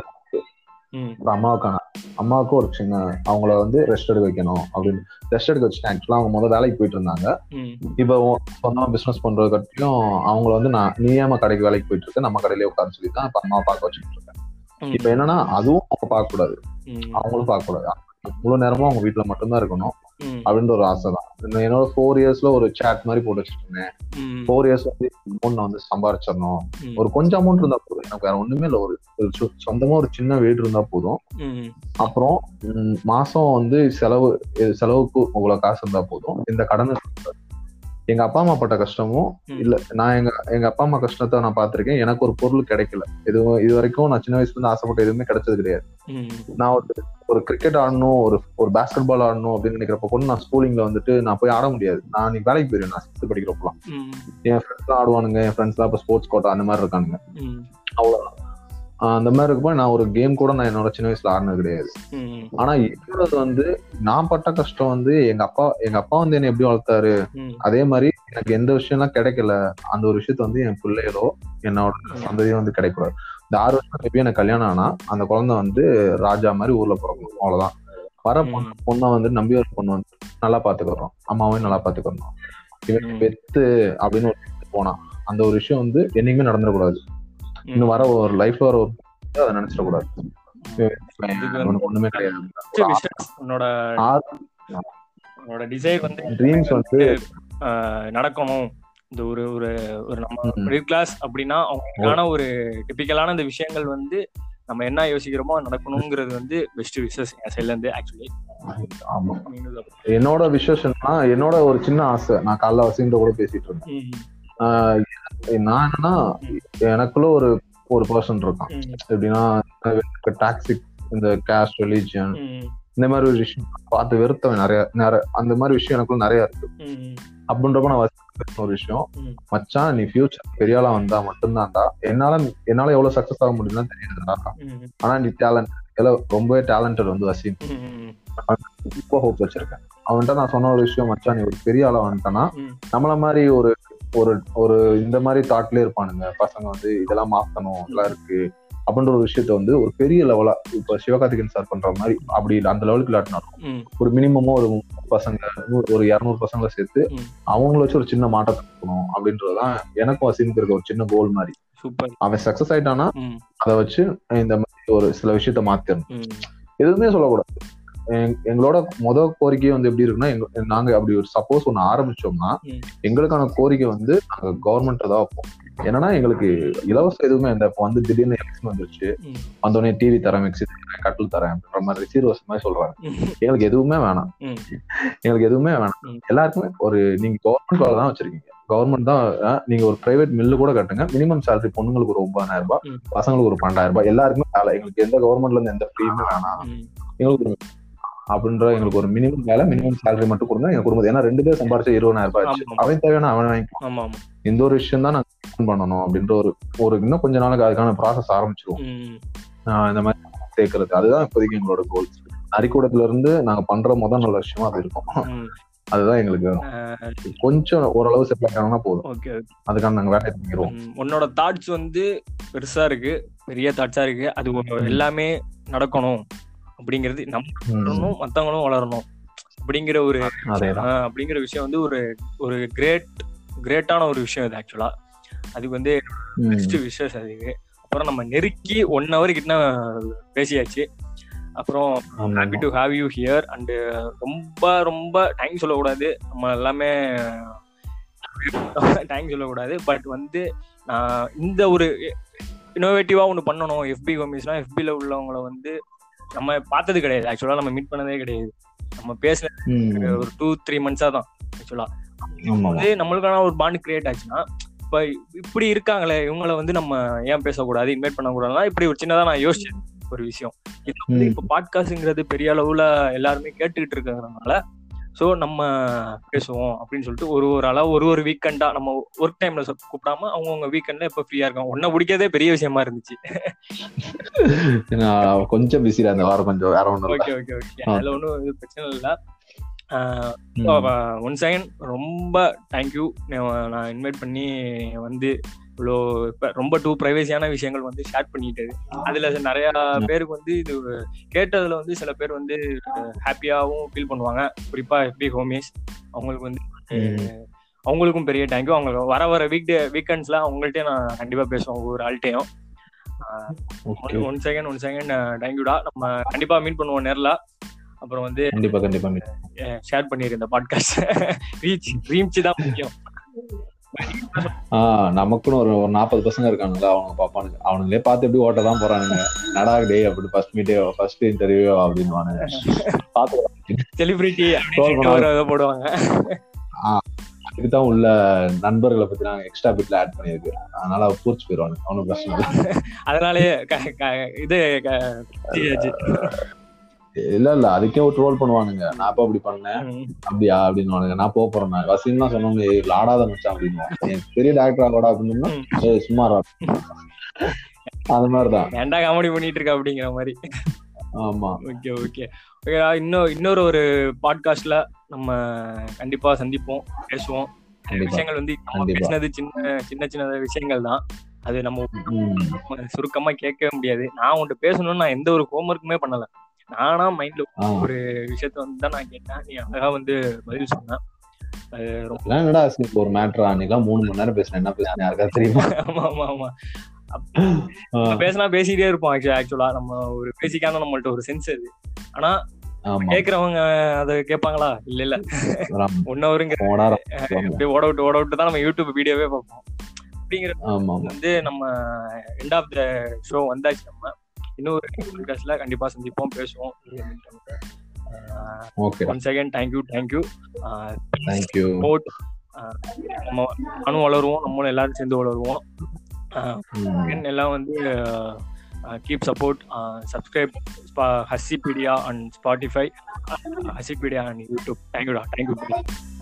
ம், அப்புறம் அம்மாவுக்கான அம்மாவுக்கும் ஒரு சின்ன அவங்கள வந்து ரெஸ்ட் எடுக்க வைக்கணும் அப்படின்னு ரெஸ்ட் எடுக்க வச்சுட்டேன் ஆக்சுவலா அவங்க முதல் வேலைக்கு போயிட்டு இருந்தாங்க ம், இப்போ சொந்தமா பிசினஸ் பண்றது கட்டியும் அவங்கள வந்து நான் நீ ஏமா கடைக்கு வேலைக்கு போயிட்டு இருக்க நம்ம கடையிலே உட்கார சொல்லி தான் இப்ப அம்மாவை பார்க்க வச்சுட்டு இருக்கேன் ம், இப்ப என்னன்னா அதுவும் அவங்க பார்க்க கூடாது ம், அவங்களும் பார்க்க கூடாது முழு நேரமும் அவங்க வீட்டுல மட்டும்தான் இருக்கணும் ம், அப்படின்ற ஒரு ஆசை தான் இன்னும் என்னோட ஃபோர் இயர்ஸ்ல ஒரு சேட் மாதிரி போட்டு வச்சிருக்கேன் ம், ஃபோர் இயர்ஸ் வந்து அமௌண்ட் நான் வந்து சம்பாரிச்சிடணும் ம், ஒரு கொஞ்சம் அமௌண்ட் இருந்தா போதும் எனக்கு வேற ஒண்ணுமே இல்லை ஒரு ஒரு சொ- சொந்தமா ஒரு சின்ன வீடு இருந்தா போதும் ம், அப்புறம் ம், மாசம் வந்து செலவு இது செலவுக்கு இவ்வளவு காசு இருந்தா போதும் இந்த கடனை இருக்கக்கூடாது. எங்க அப்பா அம்மா பட்ட கஷ்டமும் ம். இல்ல நான் எங்க எங்க அப்பா அம்மா கஷ்டத்தை நான் பார்த்திருக்கேன் எனக்கு ஒரு பொருள் கிடைக்கல எதுவும் இது வரைக்கும் நான் சின்ன வயசுல இருந்து ஆசைப்பட்ட எதுவுமே கிடைச்சது கிடையாது ம், நான் ஒரு ஒரு கிரிக்கெட் ஆடணும் ஒரு ஒரு பேஸ்கெட் பால் ஆடணும் அப்படின்னு நினைக்கிறப்ப கூட நான் ஸ்கூலிங்ல வந்துட்டு நான் போய் ஆட முடியாது நான் நீ வேலைக்கு போயிருவேன் நான் சிக்ஸ்த் படிக்கிறப்பலாம் ம், என் ஃப்ரெண்ட்ஸ் தான் ஆடுவானுங்க என் ஃப்ரெண்ட்ஸ் தான் இப்போ ஸ்போர்ட்ஸ் கோட்டா அந்த மாதிரி இருக்கானுங்க ம், அவ்வளவுதான் ஆஹ் அந்த மாதிரி இருக்கும்போது நான் ஒரு கேம் கூட நான் என்னோட சின்ன வயசுல ஆடினது கிடையாது ம், ஆனா என்னோடது வந்து நான் பட்ட கஷ்டம் வந்து எங்க அப்பா எங்க அப்பா வந்து என்ன எப்படி வளர்த்தாரு ம், அதே மாதிரி எனக்கு எந்த விஷயம்லாம் கிடைக்கல அந்த ஒரு விஷயத்த வந்து என் பிள்ளைகளோ என்னோட சந்ததியோ வந்து கிடைக்கூடாது இந்த ஆறு வருஷம் மேபி எனக்கு கல்யாணம் ஆனா அந்த குழந்தை வந்து ராஜா மாதிரி ஊர்ல பிறக்கணும் அவ்வளவுதான் வர பொண்ணு பொண்ணை வந்து நம்பி ஒரு பொண்ணு வந்து நல்லா பாத்துக்கிறோம் அம்மாவையும் நல்லா பாத்துக்கிறோம் இவன் ம். பெத்து அப்படின்னு ஒரு விஷயத்துக்கு போனா அந்த ஒரு விஷயம் வந்து என்னைக்குமே நடந்துடக்கூடாது இன்னும் வர ஒரு லைஃப்ல வர ஒரு அதை நினைச்சிடக்கூடாது இதுக்கு வந்து அவனுக்கு ஒண்ணுமே கிடையாது first wishes உன்னோட ஆறு உன்னோட டிசைர் வந்து ட்ரீம்ஸ் வந்து ஆஹ், நடக்கணும் இந்த ஒரு ஒரு ஒரு நம்ம ம். மிடில் கிளாஸ் அப்படின்னா அவங்களுக்கான ஒரு டிபிக்கலான இந்த விஷயங்கள் வந்து நம்ம என்ன யோசிக்கிறோமோ நடக்கணுங்கிறது வந்து பெஸ்ட் விஷஸ் என் சைட்ல இருந்து ஆக்சுவலி ஆமா என்னோட விசேஷம்னா என்னோட ஒரு சின்ன ஆசை நான் காலைல வசீன்ற கூட பேசிட்டு இருந்தேன் ஆஹ் நான் என்னன்னா எனக்குள்ள ஒரு ஒரு பர்சன் இருக்கான் எப்படின்னா டாக்ஸிக் இந்த கேஸ்ட் ரிலீஜியன் இந்த மாதிரி ஒரு விஷயம் பார்த்து வெறுத்தவன் நிறைய நிறைய அந்த மாதிரி விஷயம் எனக்குள்ள நிறைய இருக்கு அப்படின்றப்ப நான் வசிக்கிற ஒரு விஷயம் ம். மச்சான் நீ ஃபியூச்சர் பெரிய ஆளா வந்தா மட்டும்தான்டா என்னால என்னால எவ்வளவு சக்சஸ் ஆக முடியும்னு தெரியுதுடா ஆனா நீ டேலண்ட் எல்லாம் ரொம்பவே டேலண்டட் வந்து வசீம் இப்போ ஹோப் வச்சிருக்கேன் அவன்கிட்ட நான் சொன்ன ஒரு விஷயம் மச்சான் நீ ஒரு பெரிய ஆளா வந்துட்டானா நம்மள மாதிரி ஒரு ஒரு ஒரு இந்த மாதிரி தாட்லயே இருப்பானுங்க பசங்க வந்து இதெல்லாம் மாத்தணும் இதெல்லாம் இருக்கு அப்படின்ற ஒரு விஷயத்த வந்து ஒரு பெரிய லெவலா இப்ப சிவகார்த்திகேயன் சார் பண்ற மாதிரி அப்படி அந்த லெவலுக்கு இல்லாட்டினாலும் ஒரு மினிமமா ஒரு முப்பது பசங்க நூறு- ஒரு இருநூறு பசங்களை சேர்த்து ம். அவங்கள வச்சு ஒரு சின்ன மாற்றத்தை கொடுக்கணும் அப்படின்றதுதான் எனக்கும் வசீமுக்கு இருக்க ஒரு சின்ன கோல் மாதிரி சூப்பர் அவன் சக்சஸ் ஆயிட்டானா அதை வச்சு இந்த மாதிரி ஒரு சில விஷயத்த மாத்திரணும் எதுவுமே சொல்லக்கூடாது எங்க- எங்களோட முத கோரிக்கை வந்து எப்படி இருக்குன்னா எங்க நாங்க அப்படி ஒரு சப்போஸ் ஒண்ணு ஆரம்பிச்சோம்னா ம். எங்களுக்கான கோரிக்கை வந்து நாங்க கவர்மெண்ட் தான் வைப்போம் என்னன்னா எங்களுக்கு இலவசம் எதுவுமே இந்த இப்போ வந்து திடீர்னு எலெக்ஷன் வந்துருச்சு ம். வந்தோடனே டிவி தரேன் மிக்சி தரேன் கட்டில் தரேன் அப்படின்ற மாதிரி ரிசீவர்ஸ் மாதிரி சொல்றாங்க எங்களுக்கு எதுவுமே வேணாம் ம். எங்களுக்கு எதுவுமே வேணாம் ம். எல்லாருக்குமே ஒரு நீங்க கவர்மெண்ட் வேலை தான் வச்சிருக்கீங்க கவர்மெண்ட் தான் அஹ், நீங்க ஒரு பிரைவேட் மில்லு கூட கட்டுங்க மினிமம் சேலரி பொண்ணுங்களுக்கு ஒரு ஒன்பதாயிரம் ரூபாய் ம். பசங்களுக்கு ஒரு பன்னெண்டாயிரம் ரூபாய் எல்லாருக்குமே வேலை எங்களுக்கு எந்த கவர்மெண்ட்ல இருந்து எந்த ஃப்ரீயுமே வேணாம் எங்களுக்கு ஒரு அப்படின்ற எங்களுக்கு ஒரு மினிமம் வேலை மினிமம் சேலரி மட்டும் கொடுங்க எங்க குடும்பம் ஏன்னா ரெண்டு பேர் சம்பாரிச்சா இருபதாயிரம் ரூபாய் ஆச்சு ஆமா. அவன் தேவையான அவன் வாங்கிக்கலாம் ஆமா ஆமா இந்த ஒரு விஷயம் தான் நாங்க பண்ணணும் அப்படின்ற ஒரு ஒரு இன்னும் கொஞ்ச நாளுக்கு அதுக்கான ப்ராசஸ் ஆரம்பிச்சிருவோம் ம். ஆஹ் இந்த மாதிரி சேர்க்கறது அதுதான் இப்போதைக்கு எங்களோட கோல்ஸ் நரிக்கூடத்துல இருந்து நாங்க பண்ற முதல் நல்ல விஷயமா அது இருக்கும் ம். அதுதான் எங்களுக்கு வேணும் ஆஹ், கொஞ்சம் ஓரளவு செட்டில் ஆகணும்னா போதும் ஓகே ஓகே அதுக்கான நாங்க வேலையை பண்ணிடுவோம் ம், உன்னோட தாட்ஸ் வந்து பெருசா இருக்கு பெரிய தாட்ஸா இருக்கு அது ஒரு- எல்லாமே நடக்கணும் அப்படிங்கிறது நம்ம வளரணும் மத்தவங்களும் வளரணும் அப்படிங்கிற ஒரு அதேதான் ஆஹ், அப்படிங்கிற விஷயம் வந்து ஒரு ஒரு கிரேட் கிரேட்டான ஒரு விஷயம் இது ஆக்சுவலா அதுக்கு வந்து ம். பெஸ்ட் விஷஸ் அதுக்கு அப்புறம் நம்ம நெருக்கி ஒன் ஹவர் கிட்ட பேசியாச்சு அப்புறம் ஆமா, happy to have you here and ரொம்ப ரொம்ப டைம் சொல்லக்கூடாது நம்ம எல்லாமே டைம் சொல்லக்கூடாது பட் வந்து நான் இந்த ஒரு இன்னோவேட்டிவா ஒன்று பண்ணணும் எஃபி கோமிஸ்னா எஃபியில் உள்ளவங்கள வந்து நம்ம பார்த்தது கிடையாது ஆக்சுவலாக நம்ம மீட் பண்ணதே கிடையாது நம்ம பேசின ம். ஒரு டூ த்ரீ மந்த்ஸாக தான் ஆக்சுவலா ஆமா வந்து நம்மளுக்கான ஒரு பாண்ட் கிரியேட் ஆச்சுன்னா இப்ப இப்படி இருக்காங்களே இவங்கள வந்து நம்ம ஏன் பேசக்கூடாது இன்வைட் பண்ணக்கூடாதுன்னா இப்படி ஒரு சின்னதா நான் யோசிச்சேன் ஒரு விஷயம் இது வந்து ம். இப்ப பாட்காஸ்ட்ங்கிறது பெரிய அளவுல எல்லாருமே கேட்டுக்கிட்டு இருக்கிறதுனால ஸோ நம்ம பேசுவோம் அப்படின்னு சொல்லிட்டு ஒரு ஒரு ஆளா ஒரு ஒரு வீக்கெண்டா நம்ம ஒர்க் டைம்ல கூப்பிடாம அவங்கவுங்க வீக்கெண்ட்ல எப்ப ஃப்ரீயா இருக்காங்க ஒன்ன பிடிக்கிறதே பெரிய விஷயமா இருந்துச்சு நான் கொஞ்சம் பிஸிடா அந்த வாரம் கொஞ்சம் வேற ஒண்ணும் இல்ல ஓகே ஓகே ஓகே ஆ. அதுல ஒன்றும் இது பிரச்சனை இல்லை ம். ஒன் செகண்ட் ரொம்ப தேங்க்யூ நான் இன்வைட் பண்ணி வந்து இவ்வளோ இப்ப ரொம்ப டூ ப்ரைவேசியான விஷயங்கள் வந்து ஷேர் பண்ணிட்டு அதுல நிறைய பேருக்கு வந்து இது கேட்டதுல வந்து சில பேர் வந்து ஹாப்பியாவும் ஃபீல் பண்ணுவாங்க குறிப்பா எப்படி ஹோமிஸ் அவங்களுக்கு வந்து ம். அவங்களுக்கும் பெரிய தேங்க்யூ அவங்க வர வர வீக் டே வீக்கெண்ட்ஸ்ல அவங்கள்ட்டயும் நான் கண்டிப்பா பேசுவேன் ஒவ்வொரு ஆள்கிட்டையும் Okay. One second one second தேங்க்யூடா நம்ம கண்டிப்பா மீட் பண்ணுவோம் நேர்ல அப்புறம் வந்து கண்டிப்பா கண்டிப்பா ஷேர் பண்ணிரு இந்த பாட்காஸ்ட் ரீச் ரீச் தான் முக்கியம் ஆஹ் நமக்குன்னு ஒரு ஒரு நாற்பது பசங்க இருக்கானுங்களா அவங்க பாப்பானுங்க அவனுங்களே பார்த்து எப்படி ஓட்ட தான் போறானுங்க நடா டே அப்படி ஃபர்ஸ்ட் மீட்டே ஃபர்ஸ்ட் இன்டர்வியூ அப்படின்னு பாத்து செலிபிரிட்டி Troll அப்படின்னு ஒரு இதை போடுவாங்க இதுதான் உள்ள நண்பர்களை பத்தி நாங்க எக்ஸ்ட்ரா பிட்ல ஆட் பண்ணியிருக்கு அதனால பூர்ச்சி போயிருவானு அவனுக்கு பிரச்சனை இல்லை அதனாலயே க- க- இது க- ஆச்சு. இல்ல இல்ல அதுக்கே ஒரு ட்ரோல் பண்ணுவானுங்க நான் அப்ப அப்படி பண்ணேன் ம். அப்படியா அப்படின்னு நான் போக போறேன் நான் வசீம்லாம் சொன்னவங்க "ஏய், விளாடாத மச்சான் அப்படின்னு பெரிய டாக்டர் ஆகடா அப்படின்னு ம். ஏய் சும்மாரா அது மாதிரிதான் ஏன்டா காமெடி பண்ணிட்டு இருக்க அப்படிங்கிற மாதிரி ஆமா ஓகே ஓகே இன்னும் இன்னொரு ஒரு பாட்காஸ்ட்ல நம்ம கண்டிப்பா சந்திப்போம் பேசுவோம் கண்டிப்பா விஷயங்கள் வந்து நம்ம கண்டிப்பா. பேசினது சின்ன சின்ன சின்ன விஷயங்கள் தான் அது நம்ம ம். சுருக்கமா கேட்கவே முடியாது நான் உன்கிட்ட பேசணும்னு நான் எந்த ஒரு ஹோம்ஒர்க்குமே பண்ணல நானா மைண்ட்ல ஆ. ஒரு விஷயத்த வந்து தான் நான் கேட்டேன் நீ அழகா வந்து பதில் சொன்ன அது ரொம்ப இதெல்லாம் என்னடா சிம் ஒரு மேட்ரா அன்னைக்கெல்லாம் மூணு மணி நேரம் பேசுனேன் என்ன பேசுனேன் யாருக்கா தெரியுமா ஆமா ஆமா ஆமா ஆ, பேசினா பேசிட்டே இருப்போம் ஆக்சுவலா ஆக்சுவலா நம்ம ஒரு பேசிக்கான நம்மள்ட்ட ஒரு சென்ஸ் அது ஆனா ஆமா கேக்குறவங்க அதை கேட்பாங்களா இல்ல இல்ல ஆமா. ஒன் ஹவருங்க போனா ஆமா. அப்படியே ஓட விட்டு ஓட விட்டு தான் நம்ம யூடியூப் வீடியோவே பார்ப்போம் அப்படிங்கிற ஆமா வந்து நம்ம எண்ட் ஆஃப் த ஷோ வந்தாச்சு நம்ம இன்னொரு பாட்காஸ்ட்ல கண்டிப்பா சந்திப்போம் பேசுவோம் okay one second thank you thank you thank you support நம்ம நானும் வளருவோம் நம்மளும் எல்லாரும் சேர்ந்து வளருவோம் Again, எல்லாம் வந்து கீப் சப்போர்ட் சப்ஸ்கிரைப் ஹசிபீடியா அண்ட் ஸ்பாட்டிஃபை ஹசிபீடியா அண்ட் யூடியூப் தேங்க்யூடா தேங்க்யூ